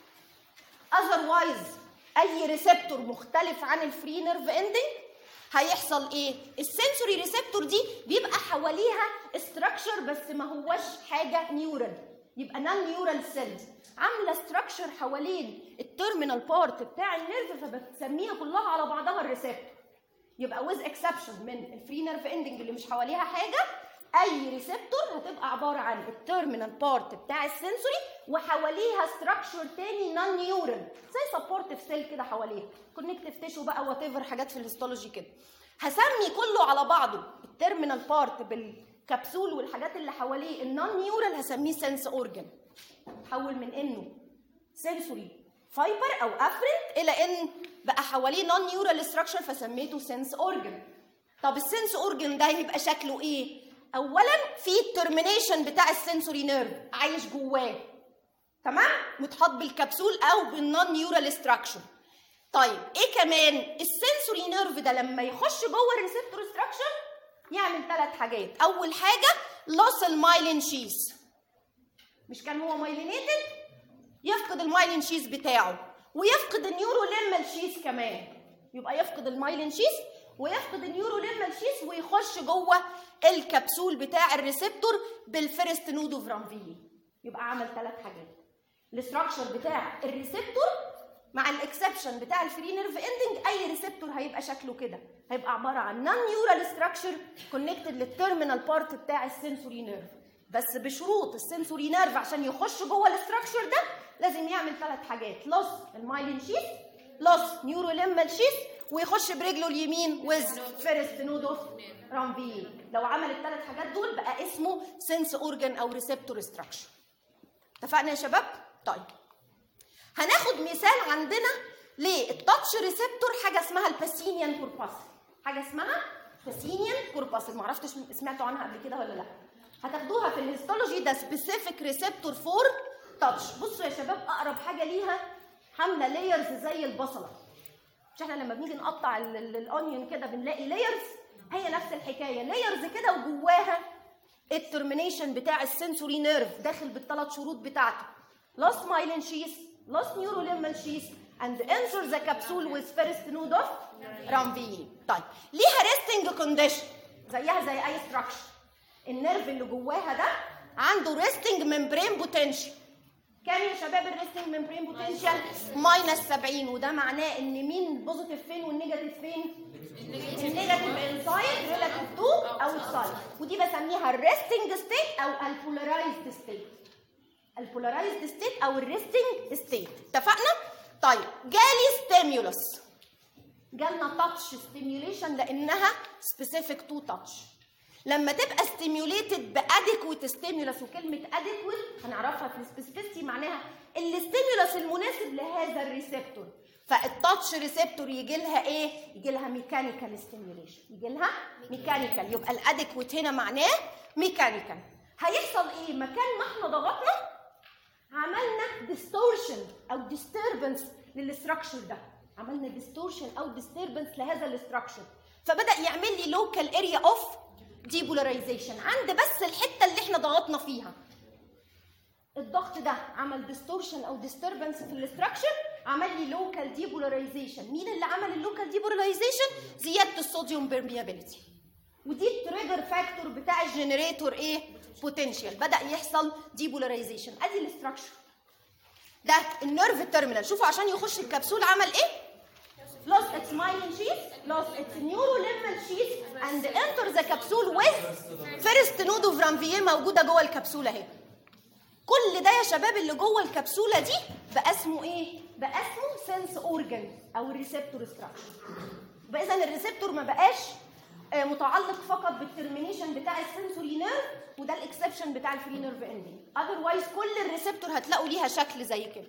اذروايز اي ريسبتور مختلف عن الفري نيرف اندنج هيحصل ايه السنسوري ريسبتور دي بيبقى حواليها استراكشر بس ما هوش حاجه نيورال يبقى نون نيورال سيلز عامله استراكشر حوالين التيرمينال بارت بتاع النيرف فبتسميها كلها على بعضها الريسبتور يبقى ويز اكسبشن من الفري نيرف اندنج اللي مش حواليها حاجه اي ريسبتور هتبقى عباره عن التيرمينال بارت بتاع السنسوري وحواليها ستراكشر تاني نون نيورال زي سبورتيف سيل كده حواليها كونكتيف تيشو بقى وات ايفر حاجات في الهيستولوجي كده هسمي كله على بعضه التيرمينال بارت بالكبسول والحاجات اللي حواليه النون نيورال هسميه سنس اورجن حول من انه سنسوري فايبر او افرنت الى ان بقى حواليه نون نيورال ستراكشر فسميته سنس اورجن طب السنس اورجن ده يبقى شكله ايه اولا في الترمينيشن بتاع السنسوري نيرف عايش جواه تمام متحط بالكبسول او بالنون نيورال ستراكشر طيب ايه كمان السنسوري نيرف ده لما يخش جوه الريسبتور ستراكشر يعمل ثلاث حاجات اول حاجه لوس المايلين شيز مش كان هو مايلينيتد يفقد المايلين شيز بتاعه ويفقد النيورو ليمال شيز كمان يبقى يفقد المايلين شيز ويفقد النيورو ليمال شيس ويخش جوه الكبسول بتاع الريسبتور بالفيرست نود اوف رانفيي يبقى عمل ثلاث حاجات الاستراكشر بتاع الريسبتور مع الاكسبشن بتاع الفري نيرف اندنج اي ريسبتور هيبقى شكله كده هيبقى عباره عن نون نيورال ستراكشر كونكتد للتيرمينال بارت بتاع السنسوري نيرف بس بشروط السنسوري نيرف عشان يخش جوه الاستراكشر ده لازم يعمل ثلاث حاجات لوس المايلين شيس لوس نيورو ليمال شيس ويخش برجله اليمين ويز فيرست نود اوف رامبي لو عمل الثلاث حاجات دول بقى اسمه سنس اورجان او ريسبتور ستراكشر اتفقنا يا شباب طيب هناخد مثال عندنا للتاتش ريسبتور حاجه اسمها الباسينيان كورباسل حاجه اسمها باسينيان كورباسل ما عرفتش سمعتوا عنها قبل كده ولا لا هتاخدوها في الهيستولوجي ده سبيسيفيك ريسبتور فور تاتش بصوا يا شباب اقرب حاجه ليها حامله لايرز زي البصله مش احنا لما بنيجي نقطع الاونيون كده بنلاقي لايرز هي نفس الحكايه لايرز كده وجواها الترمينيشن بتاع السنسوري نيرف داخل بالثلاث شروط بتاعته lost myelin sheath lost neurolimmal sheath and enter the capsule with first node of رامفيين طيب ليها resting condition زيها زي اي structure النيرف اللي جواها ده عنده resting membrane potential كام يا شباب الريستنج ممبرين بوتنشال ماينس 70 وده معناه ان مين بوزيتيف فين والنيجاتيف فين النيجاتيف انسايد ريلاتيف تو اوتسايد ودي بسميها الريستنج ستيت او البولارايزد ستيت البولارايزد ستيت او الريستنج ستيت اتفقنا طيب جالي ستيمولس جالنا تاتش ستيميوليشن لانها سبيسيفيك تو تاتش لما تبقى ستيميوليتد باديكويت ستيمولس وكلمه اديكويت هنعرفها في السبيسيفيستي معناها الستيمولس المناسب لهذا الريسبتور فالتاتش ريسبتور يجي لها ايه؟ يجي لها ميكانيكال ستيميوليشن يجي لها ميكانيكال يبقى الاديكويت هنا معناه ميكانيكال هيحصل ايه؟ مكان ما احنا ضغطنا عملنا ديستورشن او ديستربنس للاستراكشر ده عملنا ديستورشن او ديستربنس لهذا الاستراكشر فبدا يعمل لي لوكال اريا اوف ديبولاريزيشن عند بس الحته اللي احنا ضغطنا فيها الضغط ده عمل ديستورشن او ديستربنس في الاستراكشر عمل لي لوكال ديبولاريزيشن مين اللي عمل اللوكال ديبولاريزيشن زياده الصوديوم بيرميابيليتي ودي التريجر فاكتور بتاع الجنريتور ايه بوتنشال بدا يحصل ديبولاريزيشن ادي الاستراكشر ده النيرف تيرمينال شوفوا عشان يخش الكبسول عمل ايه lost its myelin sheath, lost its neurolimmal sheath, and enter the capsule with first node of Ranvier موجودة جوه الكبسولة اهي. كل ده يا شباب اللي جوه الكبسولة دي بقى اسمه ايه؟ بقى اسمه سنس اورجان او الريسبتور ستراكشر. يبقى اذا الريسبتور ما بقاش آه، متعلق فقط بالترمينيشن بتاع السنسوري نيرف وده الاكسبشن بتاع الفري نيرف اندنج. اذروايز كل الريسبتور هتلاقوا ليها شكل زي كده.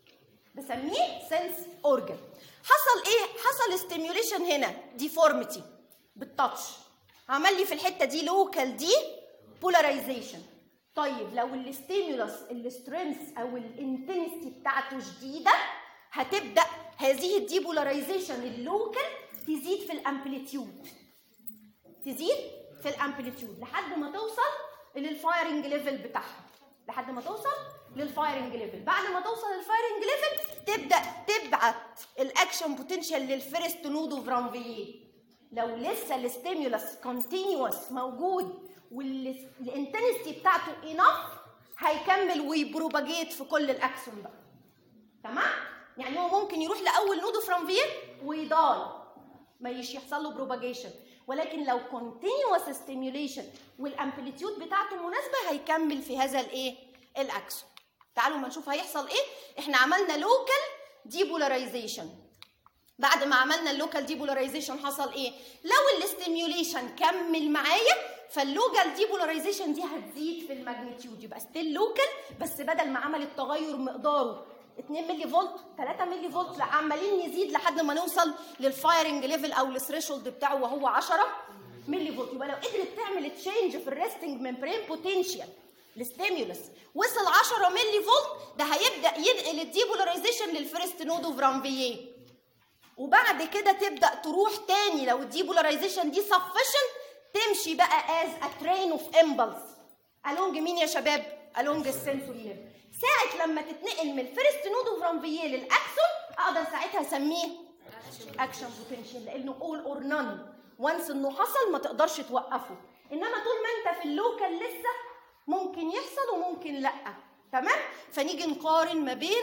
بسميه سنس اورجان. حصل ايه؟ حصل ستيميوليشن هنا ديفورميتي بالتاتش عمل لي في الحته دي لوكال دي بولاريزيشن طيب لو الستيمولس السترينث او الانتنسيتي بتاعته شديده هتبدا هذه الديبولاريزيشن اللوكال تزيد في الامبليتيود تزيد في الامبليتيود لحد ما توصل للفايرنج ليفل بتاعها لحد ما توصل للفايرنج ليفل بعد ما توصل للفايرنج ليفل تبدا تبعت الاكشن بوتنشال للفيرست نود اوف رانفييه لو لسه الستيمولس كونتينيوس موجود والانتنستي بتاعته انف هيكمل ويبروباجيت في كل الاكسون بقى تمام يعني هو ممكن يروح لاول نود اوف رانفييه ويضاي ما يش يحصل له بروباجيشن ولكن لو كونتينيوس ستيميوليشن والامبليتيود بتاعته مناسبه هيكمل في هذا الايه الاكسون تعالوا ما نشوف هيحصل ايه احنا عملنا لوكال ديبولاريزيشن بعد ما عملنا اللوكال ديبولاريزيشن حصل ايه لو الاستيميوليشن كمل معايا فاللوكال ديبولاريزيشن دي هتزيد في الماجنتيود يبقى ستيل لوكال بس بدل ما عمل التغير مقداره 2 ملي فولت 3 ملي فولت لا عمالين نزيد لحد ما نوصل للفايرنج ليفل او الثريشولد بتاعه وهو 10 ملي فولت يبقى لو قدرت تعمل تشينج في الريستنج ممبرين بوتنشال الستيمولس وصل 10 ملي فولت ده هيبدا ينقل الديبولاريزيشن للفيرست نود اوف رانفييه وبعد كده تبدا تروح تاني لو الديبولاريزيشن دي سفشن تمشي بقى از ا ترين اوف امبلس الونج مين يا شباب الونج السنسوري نيرف ساعه لما تتنقل من الفيرست نود اوف رانفييه للاكسون اقدر ساعتها اسميه اكشن بوتنشال لانه اول اور نون وانس انه حصل ما تقدرش توقفه انما طول ما انت في اللوكال لسه ممكن يحصل وممكن لا تمام فنيجي نقارن ما بين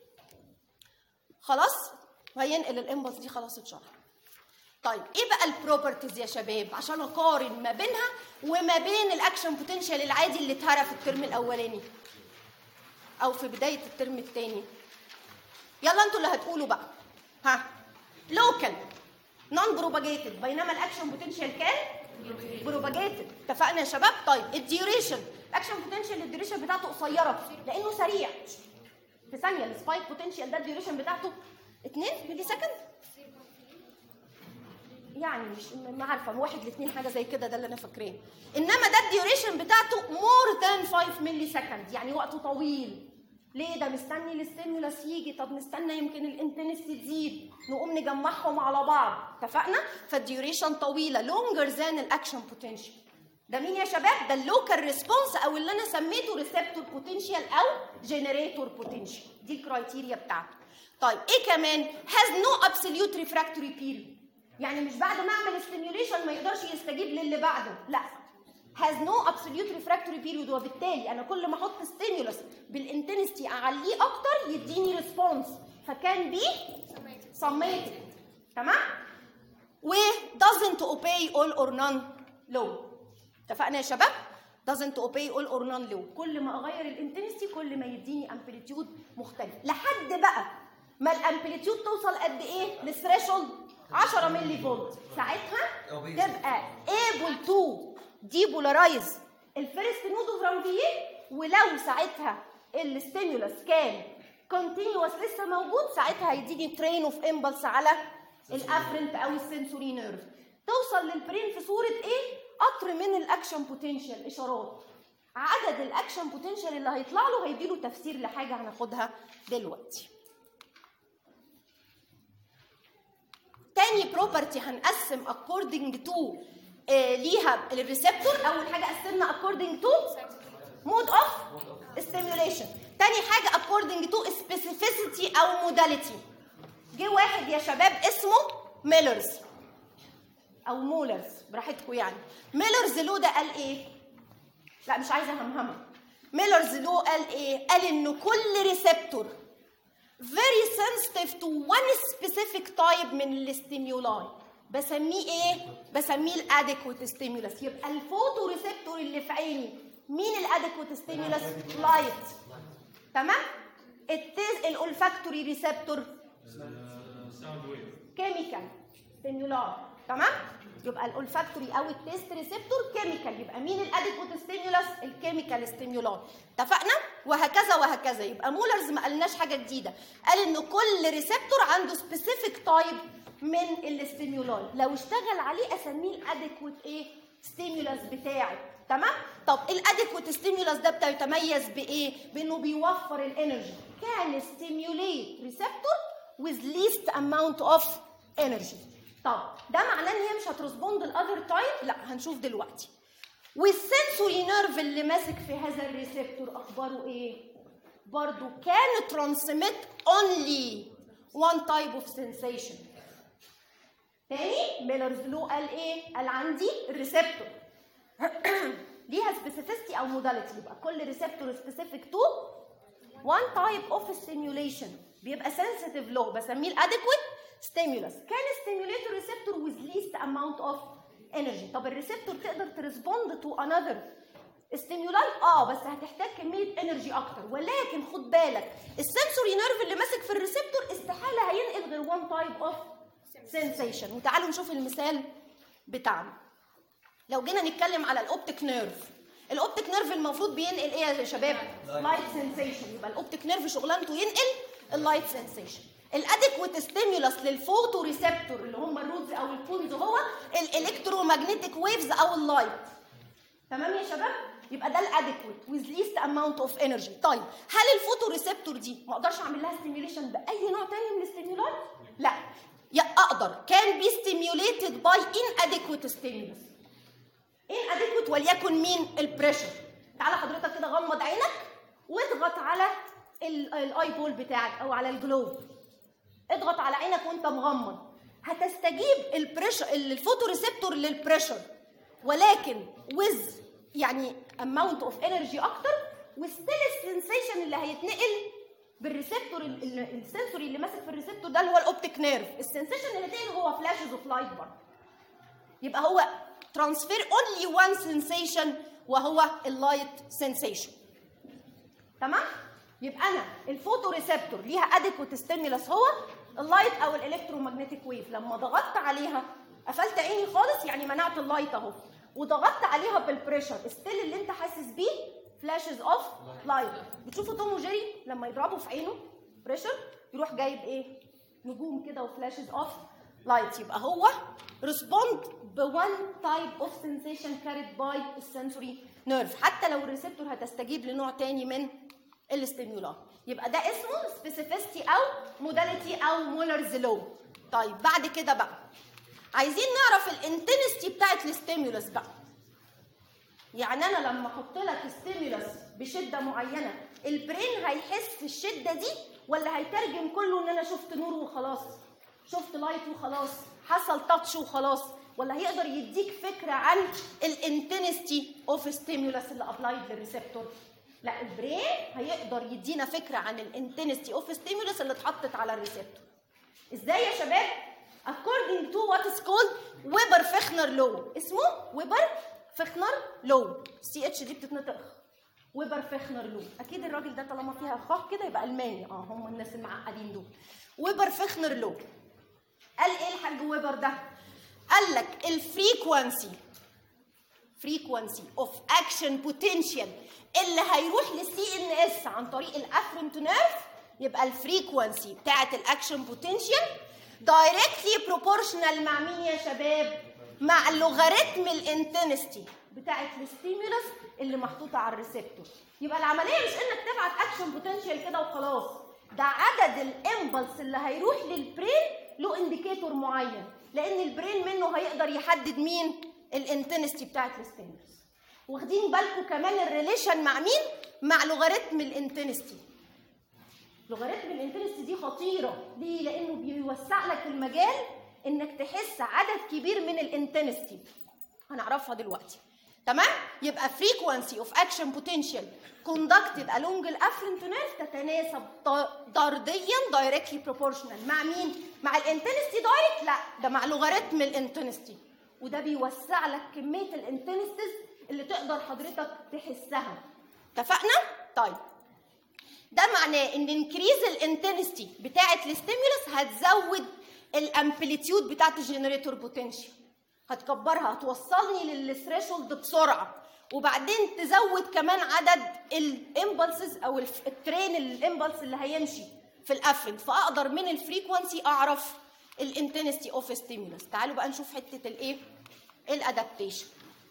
خلاص وهينقل الامبلس دي خلاص اتشرح طيب ايه بقى البروبرتيز يا شباب عشان اقارن ما بينها وما بين الاكشن بوتنشال العادي اللي اتهرى في الترم الاولاني او في بدايه الترم الثاني يلا انتوا اللي هتقولوا بقى ها لوكال نون بروباجيتد بينما الاكشن بوتنشال كان بروباجيتد اتفقنا يا شباب طيب الديوريشن الاكشن بوتنشال الديوريشن بتاعته قصيره لانه سريع في ثانيه السبايك بوتنشال ده الديوريشن بتاعته 2 ملي سكند يعني مش ما عارفه واحد لاثنين حاجه زي كده ده اللي انا فاكراه انما ده الديوريشن بتاعته مور ذان 5 ملي سكند يعني وقته طويل ليه ده مستني الاستيمولس يجي طب نستنى يمكن الانتنستي تزيد نقوم نجمعهم على بعض اتفقنا فالديوريشن طويله لونجر ذان الاكشن بوتنشال ده مين يا شباب ده اللوكال ريسبونس او اللي انا سميته ريسبتور بوتنشال او جنريتور بوتنشال دي الكرايتيريا بتاعته طيب ايه كمان هاز نو ابسوليوت ريفراكتوري بيريود يعني مش بعد ما اعمل ستيميوليشن ما يقدرش يستجيب للي بعده لا has no absolute refractory period وبالتالي انا كل ما احط ستيمولس بالانتنستي اعليه اكتر يديني ريسبونس فكان بي سميتد تمام و doesn't obey all or none law اتفقنا يا شباب doesn't obey all or none law كل ما اغير الانتنستي كل ما يديني امبليتيود مختلف لحد بقى ما الامبليتيود توصل قد ايه للثريشولد 10 ملي فولت ساعتها تبقى able to ديبولاريز الفيرست نود اوف رانفييه ولو ساعتها الستيمولس كان كونتينوس لسه موجود ساعتها هيديني ترين اوف امبلس على الافرنت او السنسوري نيرف توصل للبرين في صوره ايه؟ قطر من الاكشن بوتنشال اشارات عدد الاكشن بوتنشال اللي هيطلع له هيديله تفسير لحاجه هناخدها دلوقتي تاني بروبرتي هنقسم according to آه ليها الريسبتور اول حاجه قسمنا according to mode of stimulation تاني حاجه according to specificity او modality جه واحد يا شباب اسمه ميلرز او مولرز براحتكم يعني ميلرز لو ده قال ايه لا مش عايزه همهمه ميلرز لو قال ايه قال ان كل ريسبتور very sensitive to one specific type من الاستيمولاي بسميه ايه؟ بسميه الاديكوت ستيمولس يبقى الفوتو ريسبتور اللي في عيني مين الاديكوت ستيمولس؟ لايت تمام؟ التيز الالفاكتوري ريسبتور كيميكال ستيمولاي تمام؟ يبقى الالفاكتوري او التيست ريسبتور كيميكال يبقى مين الاديكوت ستيمولس؟ الكيميكال ستيمولاي اتفقنا؟ وهكذا وهكذا يبقى مولرز ما قالناش حاجه جديده قال ان كل ريسبتور عنده سبيسيفيك تايب من الاستيمولاي لو اشتغل عليه اسميه الاديكوت ايه ستيمولس بتاعه تمام طب الاديكوت ستيمولس ده بيتميز بايه بانه بيوفر الانرجي كان ستيموليت ريسبتور with least amount of energy طب ده معناه ان هي مش هترسبوند الاذر تايب لا هنشوف دلوقتي والسنسوري نيرف اللي ماسك في هذا الريسبتور اخباره ايه برضو كان ترانسميت only one type of sensation تاني ميلرز لو قال ايه قال عندي الريسبتور ليها سبيسيفيستي او موداليتي يبقى كل ريسبتور سبيسيفيك تو one type of stimulation بيبقى sensitive له بسميه الادكويت ستيمولس كان ستيموليتور ريسبتور with least amount of energy طب الريسبتور تقدر ترسبوند تو another ستيمولاي اه بس هتحتاج كميه انرجي اكتر ولكن خد بالك السنسوري نيرف اللي ماسك في الريسبتور استحاله هينقل غير وان تايب اوف سensation وتعالوا نشوف المثال بتاعنا لو جينا نتكلم على الاوبتيك نيرف الاوبتيك نيرف المفروض بينقل ايه يا شباب لايت سensation يبقى الاوبتيك نيرف شغلانته ينقل اللايت سensation الادكويت ستيمولس للفوتو ريسبتور اللي هم الرودز او البونز هو الالكترومagnetic ويفز او اللايت تمام يا شباب يبقى ده الادكويت with least amount of energy طيب هل الفوتو ريسبتور دي ما اقدرش اعمل لها ستيميوليشن باي نوع تاني من الاستيمولات لا يا اقدر كان بي stimulated by inadequate stimulus inadequate وليكن مين البريشر تعالى حضرتك كده غمض عينك واضغط على الاي بول بتاعك او على الجلوب اضغط على عينك وانت مغمض هتستجيب البريشر الفوتو ريسبتور للبريشر ولكن with يعني amount of energy اكتر وستيل السنسيشن اللي هيتنقل بالريسبتور ال- ال- السنسوري اللي ماسك في الريسبتور ده اللي هو الاوبتيك نيرف السنسيشن اللي هيتنقل هو فلاشز اوف لايت برضه يبقى هو ترانسفير اونلي وان سنسيشن وهو اللايت سنسيشن تمام يبقى انا الفوتو ريسبتور ليها اديكوت ستيمولس هو اللايت او الالكترومagnetic ويف لما ضغطت عليها قفلت عيني خالص يعني منعت اللايت اهو وضغطت عليها بالبريشر ستيل اللي انت حاسس بيه فلاشز اوف لايت بتشوفوا توم وجيري لما يضربوا في عينه بريشر يروح جايب ايه نجوم كده وفلاشز اوف لايت يبقى هو ريسبوند بوان تايب اوف سensation كاريد باي السنسوري نيرف حتى لو الريسبتور هتستجيب لنوع تاني من الاستيمولار يبقى ده اسمه سبيسيفيستي او موداليتي او مولرز لو طيب بعد كده بقى عايزين نعرف الانتنستي بتاعت الستيمولس بقى يعني انا لما احط لك ستيمولس بشده معينه البرين هيحس الشده دي ولا هيترجم كله ان انا شفت نور وخلاص شفت لايت وخلاص حصل تاتش وخلاص ولا هيقدر يديك فكره عن الانتنستي اوف ستيمولس اللي ابلايد للريسبتور لا البرين هيقدر يدينا فكره عن الانتنستي اوف ستيمولس اللي اتحطت على الريسبتور ازاي يا شباب according to what is called ويبر فخنر لو اسمه ويبر فخنر لو سي اتش دي بتتنطق خ. ويبر فخنر لو اكيد الراجل ده طالما فيها خ كده يبقى الماني اه هم الناس المعقدين دول ويبر فخنر لو قال ايه الحاج ويبر ده قال لك الفريكوانسي frequency of action potential اللي هيروح للسي ان اس عن طريق الافرنت نيرف يبقى الفريكوانسي بتاعت الاكشن بوتنشال دايركتلي بروبورشنال مع مين يا شباب؟ مع اللوغاريتم الانتنستي بتاعت الستيمولس اللي محطوطه على الريسبتور يبقى العمليه مش انك تبعت اكشن بوتنشال كده وخلاص ده عدد الامبلس اللي هيروح للبرين له انديكيتور معين لان البرين منه هيقدر يحدد مين الانتنستي بتاعت الستيمولس واخدين بالكم كمان الريليشن مع مين مع لوغاريتم الانتنستي لوغاريتم الانتنستي دي خطيره ليه لانه بيوسع لك المجال انك تحس عدد كبير من الانتنستي هنعرفها دلوقتي تمام يبقى frequency of action potential conducted along الافرنت نيرف تتناسب ط- طرديا directly proportional مع مين مع الانتنستي دايركت لا ده مع لوغاريتم الانتنستي وده بيوسع لك كميه الانتنستيز اللي تقدر حضرتك تحسها اتفقنا طيب ده معناه ان انكريز الانتنستي بتاعه الستيمولس هتزود الامبليتيود بتاعه الجنريتور بوتنشال هتكبرها هتوصلني للثريشولد بسرعه وبعدين تزود كمان عدد الامبلسز او الف- الترين الامبلس اللي هيمشي في الافرنت فاقدر من الفريكونسي اعرف الانتنستي اوف ستيمولس تعالوا بقى نشوف حته الايه الادابتيشن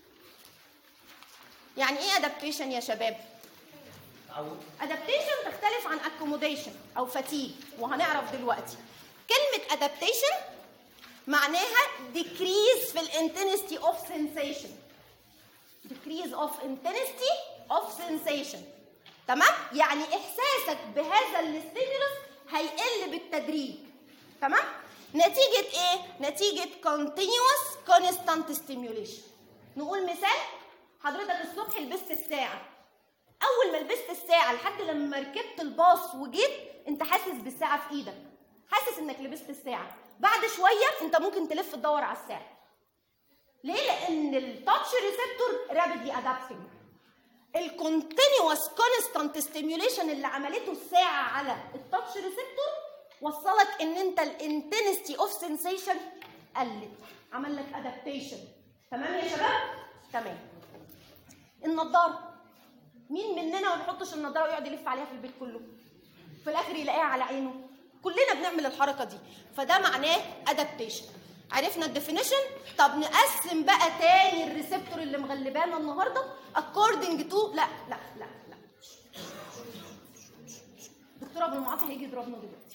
يعني ايه ادابتيشن يا شباب تعود adaptation تختلف عن accommodation او fatigue وهنعرف دلوقتي كلمة adaptation معناها decrease في ال intensity of sensation decrease of intensity of sensation تمام يعني احساسك بهذا الستيمولس هيقل بالتدريج تمام نتيجة ايه نتيجة continuous constant stimulation نقول مثال حضرتك الصبح لبست الساعة اول ما لبست الساعه لحد لما ركبت الباص وجيت انت حاسس بالساعه في ايدك حاسس انك لبست الساعه بعد شويه انت ممكن تلف تدور على الساعه ليه لان التاتش ريسبتور رابيدلي ادابتنج الكونتينوس كونستانت ستيميوليشن اللي عملته الساعه على التاتش ريسبتور وصلك ان انت الانتنستي اوف سensation قلت عمل لك ادابتيشن تمام يا شباب تمام النضاره مين مننا ما بيحطش النضاره ويقعد يلف عليها في البيت كله في الاخر يلاقيها على عينه كلنا بنعمل الحركه دي فده معناه ادابتيشن عرفنا الديفينيشن طب نقسم بقى تاني الريسبتور اللي مغلبانا النهارده according to لا لا لا لا دكتور ابو المعاطي هيجي يضربنا دلوقتي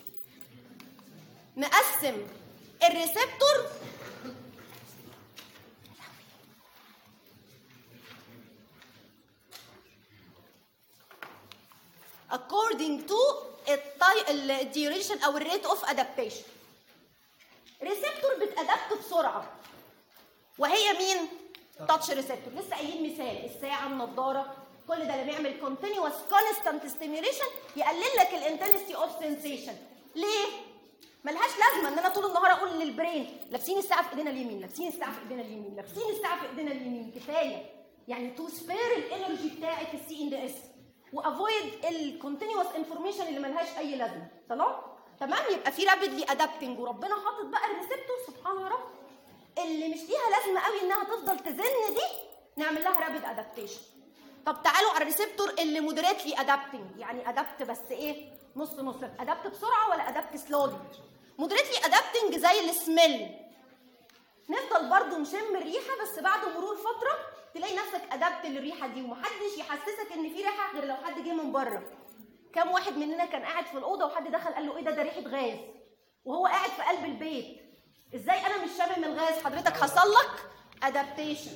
نقسم الريسبتور according to الديوريشن او الريت اوف ادابتيشن ريسبتور بسرعه وهي مين تاتش ريسبتور لسه قايلين مثال الساعه النضاره كل ده اللي بيعمل كونتينوس كونستانت ستيميوليشن يقلل لك الانتنسيتي اوف سensation ليه ملهاش لازمه ان انا طول النهار اقول للبرين لابسين الساعه في ايدينا اليمين لابسين الساعه في ايدينا اليمين لابسين الساعه في ايدينا اليمين كفايه يعني تو سبير الانرجي بتاعت السي ان اس وافويد الكونتينوس انفورميشن اللي ملهاش اي لازمه تمام تمام يبقى في رابيدلي ادابتنج وربنا حاطط بقى الريسبتور سبحان يا رب اللي مش ليها لازمه قوي انها تفضل تزن دي نعمل لها رابيد ادابتيشن طب تعالوا على الريسبتور اللي مودريتلي ادابتنج يعني ادابت بس ايه نص نص ادابت بسرعه ولا ادابت سلولي مودريتلي ادابتنج زي السميل نفضل برضو نشم الريحه بس بعد مرور فتره تلاقي نفسك ادبت للريحه دي ومحدش يحسسك ان في ريحه غير لو حد جه من بره كم واحد مننا كان قاعد في الاوضه وحد دخل قال له ايه ده ده ريحه غاز وهو قاعد في قلب البيت ازاي انا مش شامم الغاز حضرتك حصل لك ادابتيشن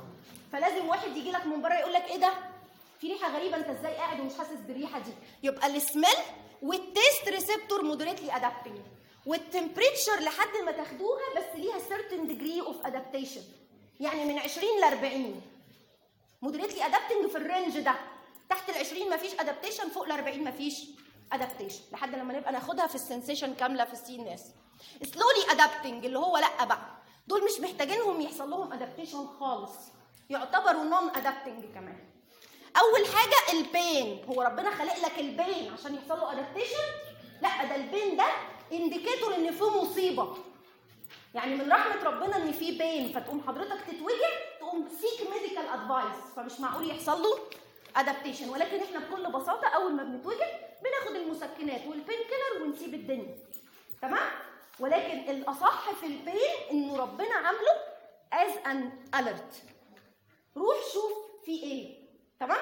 فلازم واحد يجي لك من بره يقول لك ايه ده في ريحه غريبه انت ازاي قاعد ومش حاسس بالريحه دي يبقى السميل والتيست ريسبتور مودريتلي ادابتنج والتمبريتشر لحد ما تاخدوها بس ليها certain degree of adaptation يعني من 20 ل 40 مودريتلي ادابتنج في الرينج ده تحت ال 20 مفيش ادابتيشن فوق ال 40 مفيش ادابتيشن لحد لما نبقى ناخدها في السنسيشن كامله في السي ان اس سلولي ادابتنج اللي هو لا بقى دول مش محتاجينهم يحصل لهم ادابتيشن خالص يعتبروا نون ادابتنج كمان اول حاجه البين هو ربنا خلق لك البين عشان يحصل له ادابتيشن لا ده البين ده انديكيتور ان في مصيبه يعني من رحمه ربنا ان في بين فتقوم حضرتك تتوجع تقوم سيك ميديكال ادفايس فمش معقول يحصل له ادابتيشن ولكن احنا بكل بساطه اول ما بنتوجع بناخد المسكنات والبين كيلر ونسيب الدنيا تمام ولكن الاصح في البين انه ربنا عامله از ان اليرت روح شوف في ايه تمام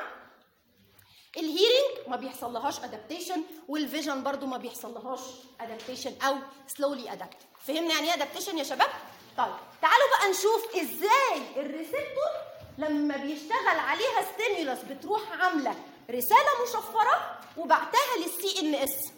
الهيرنج ما بيحصل لهاش ادابتيشن والفيجن برضو ما بيحصل لهاش ادابتيشن او سلولي ادابت فهمنا يعني ايه ادابتيشن يا شباب طيب تعالوا بقى نشوف ازاي الريسبتور لما بيشتغل عليها ستيمولس بتروح عامله رساله مشفره وبعتها للسي ان اس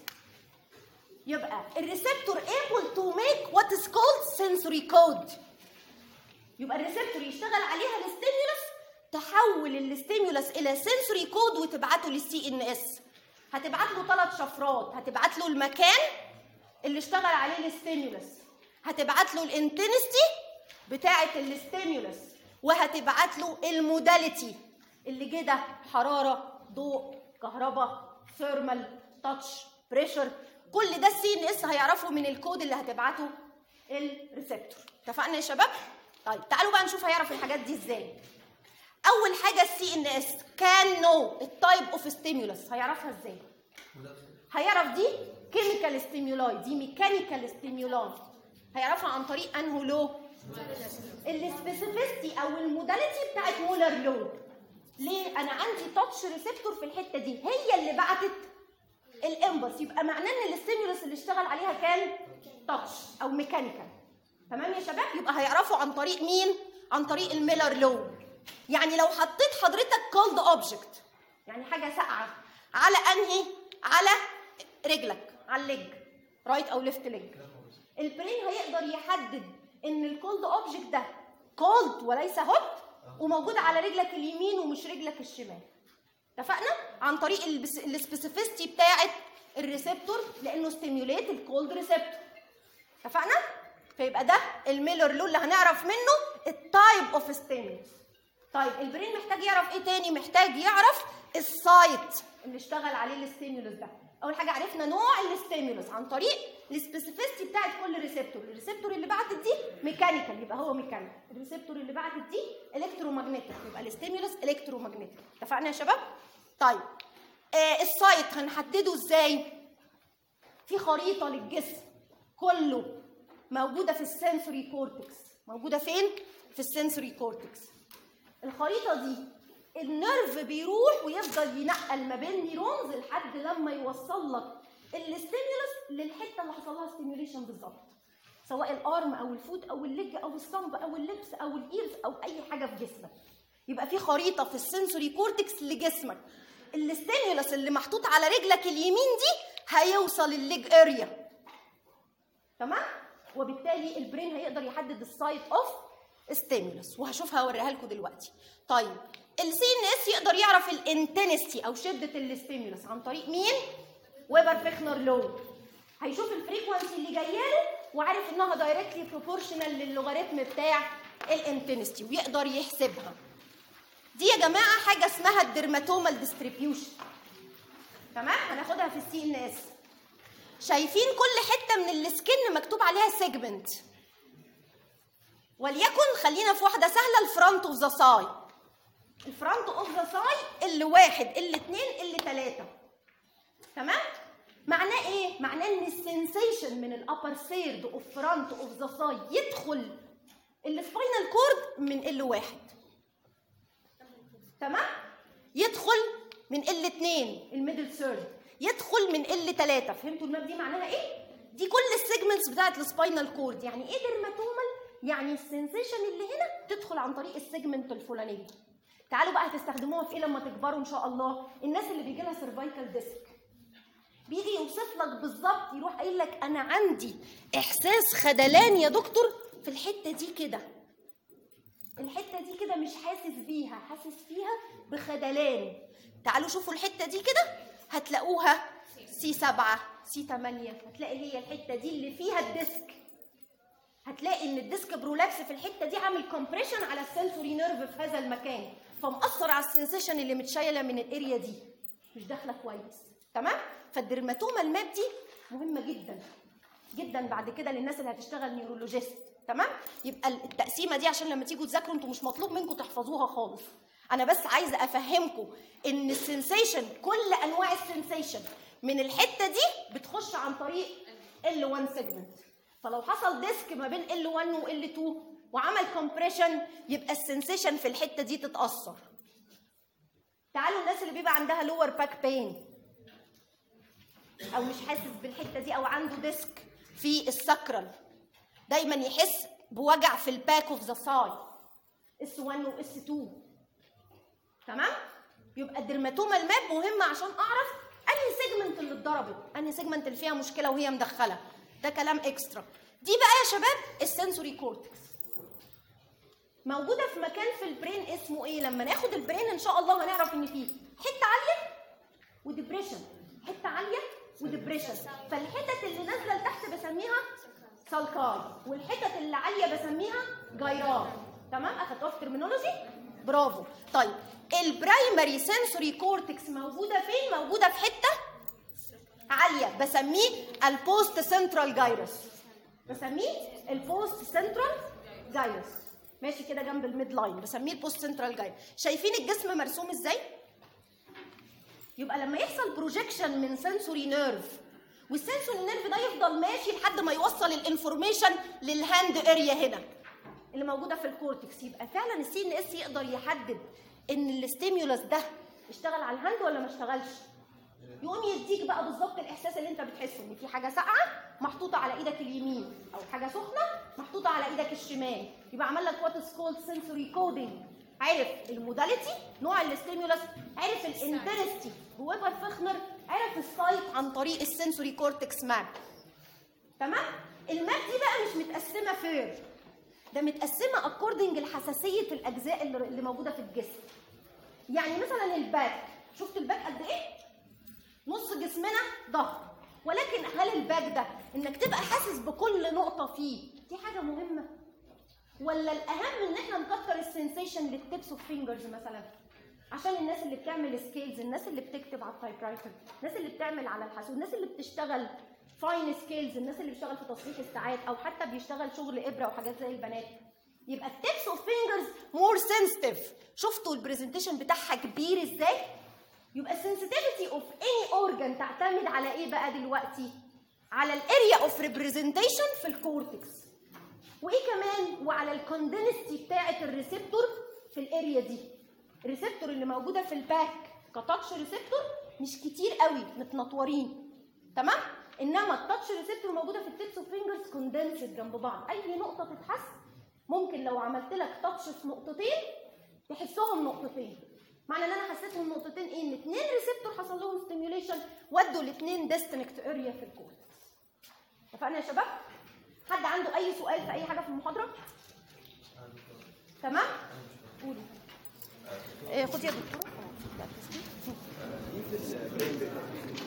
يبقى الريسبتور able to make what is called sensory code يبقى الريسبتور يشتغل عليها الستيمولس تحول الستيمولس الى سنسوري كود وتبعته للسي ان اس هتبعت له ثلاث شفرات هتبعت له المكان اللي اشتغل عليه الستيمولس هتبعت له الانتنستي بتاعه الستيمولس وهتبعت له الموداليتي اللي جه ده حراره ضوء كهرباء ثيرمال تاتش بريشر كل ده السي ان اس هيعرفه من الكود اللي هتبعته الريسبتور اتفقنا يا شباب طيب تعالوا بقى نشوف هيعرف الحاجات دي ازاي اول حاجه السي ان اس كان نو التايب اوف ستيمولس هيعرفها ازاي هيعرف دي كيميكال ستيمولاي دي ميكانيكال ستيمولاي هيعرفها عن طريق انهو لو السبيسيفيستي او الموداليتي بتاعت مولر لو ليه انا عندي تاتش ريسبتور في الحته دي هي اللي بعتت الامبلس يبقى معناه ان الستيمولس اللي اشتغل عليها كان تاتش او ميكانيكال تمام يا شباب يبقى هيعرفوا عن طريق مين عن طريق الميلر لو يعني لو حطيت حضرتك كولد اوبجكت يعني حاجه ساقعه على انهي على رجلك على الليج رايت او ليفت ليج البرين هيقدر يحدد ان الكولد اوبجكت ده كولد وليس هوت وموجود على رجلك اليمين ومش رجلك الشمال اتفقنا عن طريق السبيسيفيستي بتاعه الريسبتور لانه ستيميوليت الكولد ريسبتور اتفقنا فيبقى ده الميلر لو اللي هنعرف منه التايب اوف ستيمولس طيب البرين محتاج يعرف ايه تاني محتاج يعرف السايت اللي اشتغل عليه الستيمولس ده اول حاجه عرفنا نوع الستيمولس عن طريق السبيسيفيستي بتاعت كل ريسبتور الريسبتور اللي بعتت دي ميكانيكال يبقى هو ميكانيكال الريسبتور اللي بعتت دي الكترومagnetic يبقى الستيمولس الكترومagnetic اتفقنا يا شباب طيب آه السايت هنحدده ازاي في خريطه للجسم كله موجوده في السنسوري كورتكس موجوده فين في السنسوري كورتكس الخريطه دي النيرف بيروح ويفضل ينقل ما بين نيرونز لحد لما يوصل لك الستيمولس للحته اللي حصل لها ستيميوليشن بالظبط سواء الارم او الفوت او الليج او الصنب او اللبس او الايرز او اي حاجه في جسمك يبقى في خريطه في السنسوري كورتكس لجسمك الستيمولس اللي محطوط على رجلك اليمين دي هيوصل الليج اريا تمام وبالتالي البرين هيقدر يحدد السايت اوف ستيمولس وهشوفها اوريها لكم دلوقتي طيب السي ان اس يقدر يعرف الانتنستي او شده الستيمولس عن طريق مين ويبر فيخنر لو هيشوف الفريكوانسي اللي جايه له وعارف انها دايركتلي بروبورشنال للوغاريتم بتاع الانتنستي ويقدر يحسبها دي يا جماعه حاجه اسمها الدرماتومال ديستريبيوشن تمام هناخدها في السي ان اس شايفين كل حته من السكن مكتوب عليها سيجمنت وليكن خلينا في واحده سهله الفرونت اوف ذا ساي الفرونت اوف ذا ساي اللي واحد اللي اتنين اللي تلاته تمام معناه ايه معناه ان السنسيشن من الابر سيرد اوف فرونت اوف ذا ساي يدخل السباينال كورد من ال واحد تمام يدخل من ال 2 الميدل سيرد يدخل من ال 3 فهمتوا الماب دي معناها ايه دي كل السيجمنتس بتاعت السباينال كورد يعني ايه ديرماتومال يعني السنسيشن اللي هنا تدخل عن طريق السيجمنت الفلانيه تعالوا بقى هتستخدموها في ايه لما تكبروا ان شاء الله الناس اللي بيجي لها سيرفايكال ديسك بيجي يوصف لك بالظبط يروح قايل لك انا عندي احساس خدلان يا دكتور في الحته دي كده الحته دي كده مش حاسس بيها حاسس فيها بخدلان تعالوا شوفوا الحته دي كده هتلاقوها سي 7 سي 8 هتلاقي هي الحته دي اللي فيها الديسك هتلاقي ان الديسك برولابس في الحته دي عامل كومبريشن على السنسوري نيرف في هذا المكان فمأثر على السنسيشن اللي متشايله من الاريا دي مش داخله كويس تمام فالدرماتوما الماب دي مهمه جدا جدا بعد كده للناس اللي هتشتغل نيورولوجيست تمام يبقى التقسيمه دي عشان لما تيجوا تذاكروا انتوا مش مطلوب منكم تحفظوها خالص انا بس عايزه افهمكم ان السنسيشن كل انواع السنسيشن من الحته دي بتخش عن طريق L1 سيجمنت فلو حصل ديسك ما بين L1 و L2 وعمل كومبريشن يبقى السنسيشن في الحته دي تتاثر تعالوا الناس اللي بيبقى عندها لور باك بين او مش حاسس بالحته دي او عنده ديسك في السكرال دايما يحس بوجع في الباك اوف ذا ساي اس 1 واس 2 تمام يبقى الدرماتوما الماب مهمه عشان اعرف انهي سيجمنت اللي اتضربت انهي سيجمنت اللي فيها مشكله وهي مدخله ده كلام اكسترا دي بقى يا شباب السنسوري كورتكس موجوده في مكان في البرين اسمه ايه لما ناخد البرين ان شاء الله هنعرف ان فيه حته عاليه وديبريشن حته عاليه وديبريشن فالحتت اللي نازله لتحت بسميها سالكاي والحتت اللي عاليه بسميها جيران تمام اخدتوها في ترمينولوجي برافو طيب البرايمري سنسوري كورتكس موجوده فين موجوده في حته عاليه بسميه البوست سنترال جايروس بسميه البوست سنترال جايروس ماشي كده جنب الميد لاين بسميه البوست سنترال جايروس شايفين الجسم مرسوم ازاي يبقى لما يحصل بروجيكشن من سنسوري نيرف والسنسوري نيرف ده يفضل ماشي لحد ما يوصل الانفورميشن للهاند اريا هنا اللي موجوده في الكورتكس يبقى فعلا السي ان اس يقدر يحدد ان الاستيمولس ده اشتغل على الهاند ولا ما اشتغلش يقوم يديك بقى بالظبط الاحساس اللي انت بتحسه ان في حاجه ساقعه محطوطه على ايدك اليمين او حاجه سخنه محطوطه على ايدك الشمال يبقى عمل لك وات از كولد سنسوري كودنج عرف الموداليتي نوع الاستيمولس عرف الانتنستي هويفر فخنر عرف السايت عن طريق السنسوري كورتكس ماب تمام الماب دي بقى مش متقسمه فير ده متقسمه اكوردنج لحساسيه الاجزاء اللي اللي موجوده في الجسم يعني مثلا الباك شفت الباك قد ايه نص جسمنا ظهر ولكن هل الباك ده انك تبقى حاسس بكل نقطه فيه دي حاجه مهمه ولا الاهم ان احنا نكتر السنسيشن للتبس اوف فينجرز مثلا عشان الناس اللي بتعمل سكيلز الناس اللي بتكتب على التايب رايتر الناس اللي بتعمل على الحاسوب الناس اللي بتشتغل فاين سكيلز الناس اللي بتشتغل في تصليح الساعات او حتى بيشتغل شغل ابره وحاجات زي البنات يبقى التبس اوف فينجرز مور سنسيتيف شفتوا البرزنتيشن بتاعها كبير ازاي يبقى السنسيتيفيتي اوف اني اورجان تعتمد على ايه بقى دلوقتي على الاريا اوف ريبريزنتيشن في الكورتكس وايه كمان وعلى الكوندنستي بتاعه الريسبتور في الاريا دي الريسبتور اللي موجوده في الباك كتاتش ريسبتور مش كتير قوي متنطورين تمام انما التاتش ريسبتور موجوده في التيبس اوف فينجرز كوندنسد جنب بعض اي نقطه تتحس ممكن لو عملت لك تاتش في نقطتين تحسهم نقطتين معنى ان انا حسيتهم نقطتين ايه ان اثنين ريسبتور حصل لهم ستيميوليشن ودوا الاثنين ديستنكت اريا في الكورتكس اتفقنا يا شباب حد عنده اي سؤال في اي حاجه في المحاضره تمام قولي آه، خدي يا دكتوره في البرين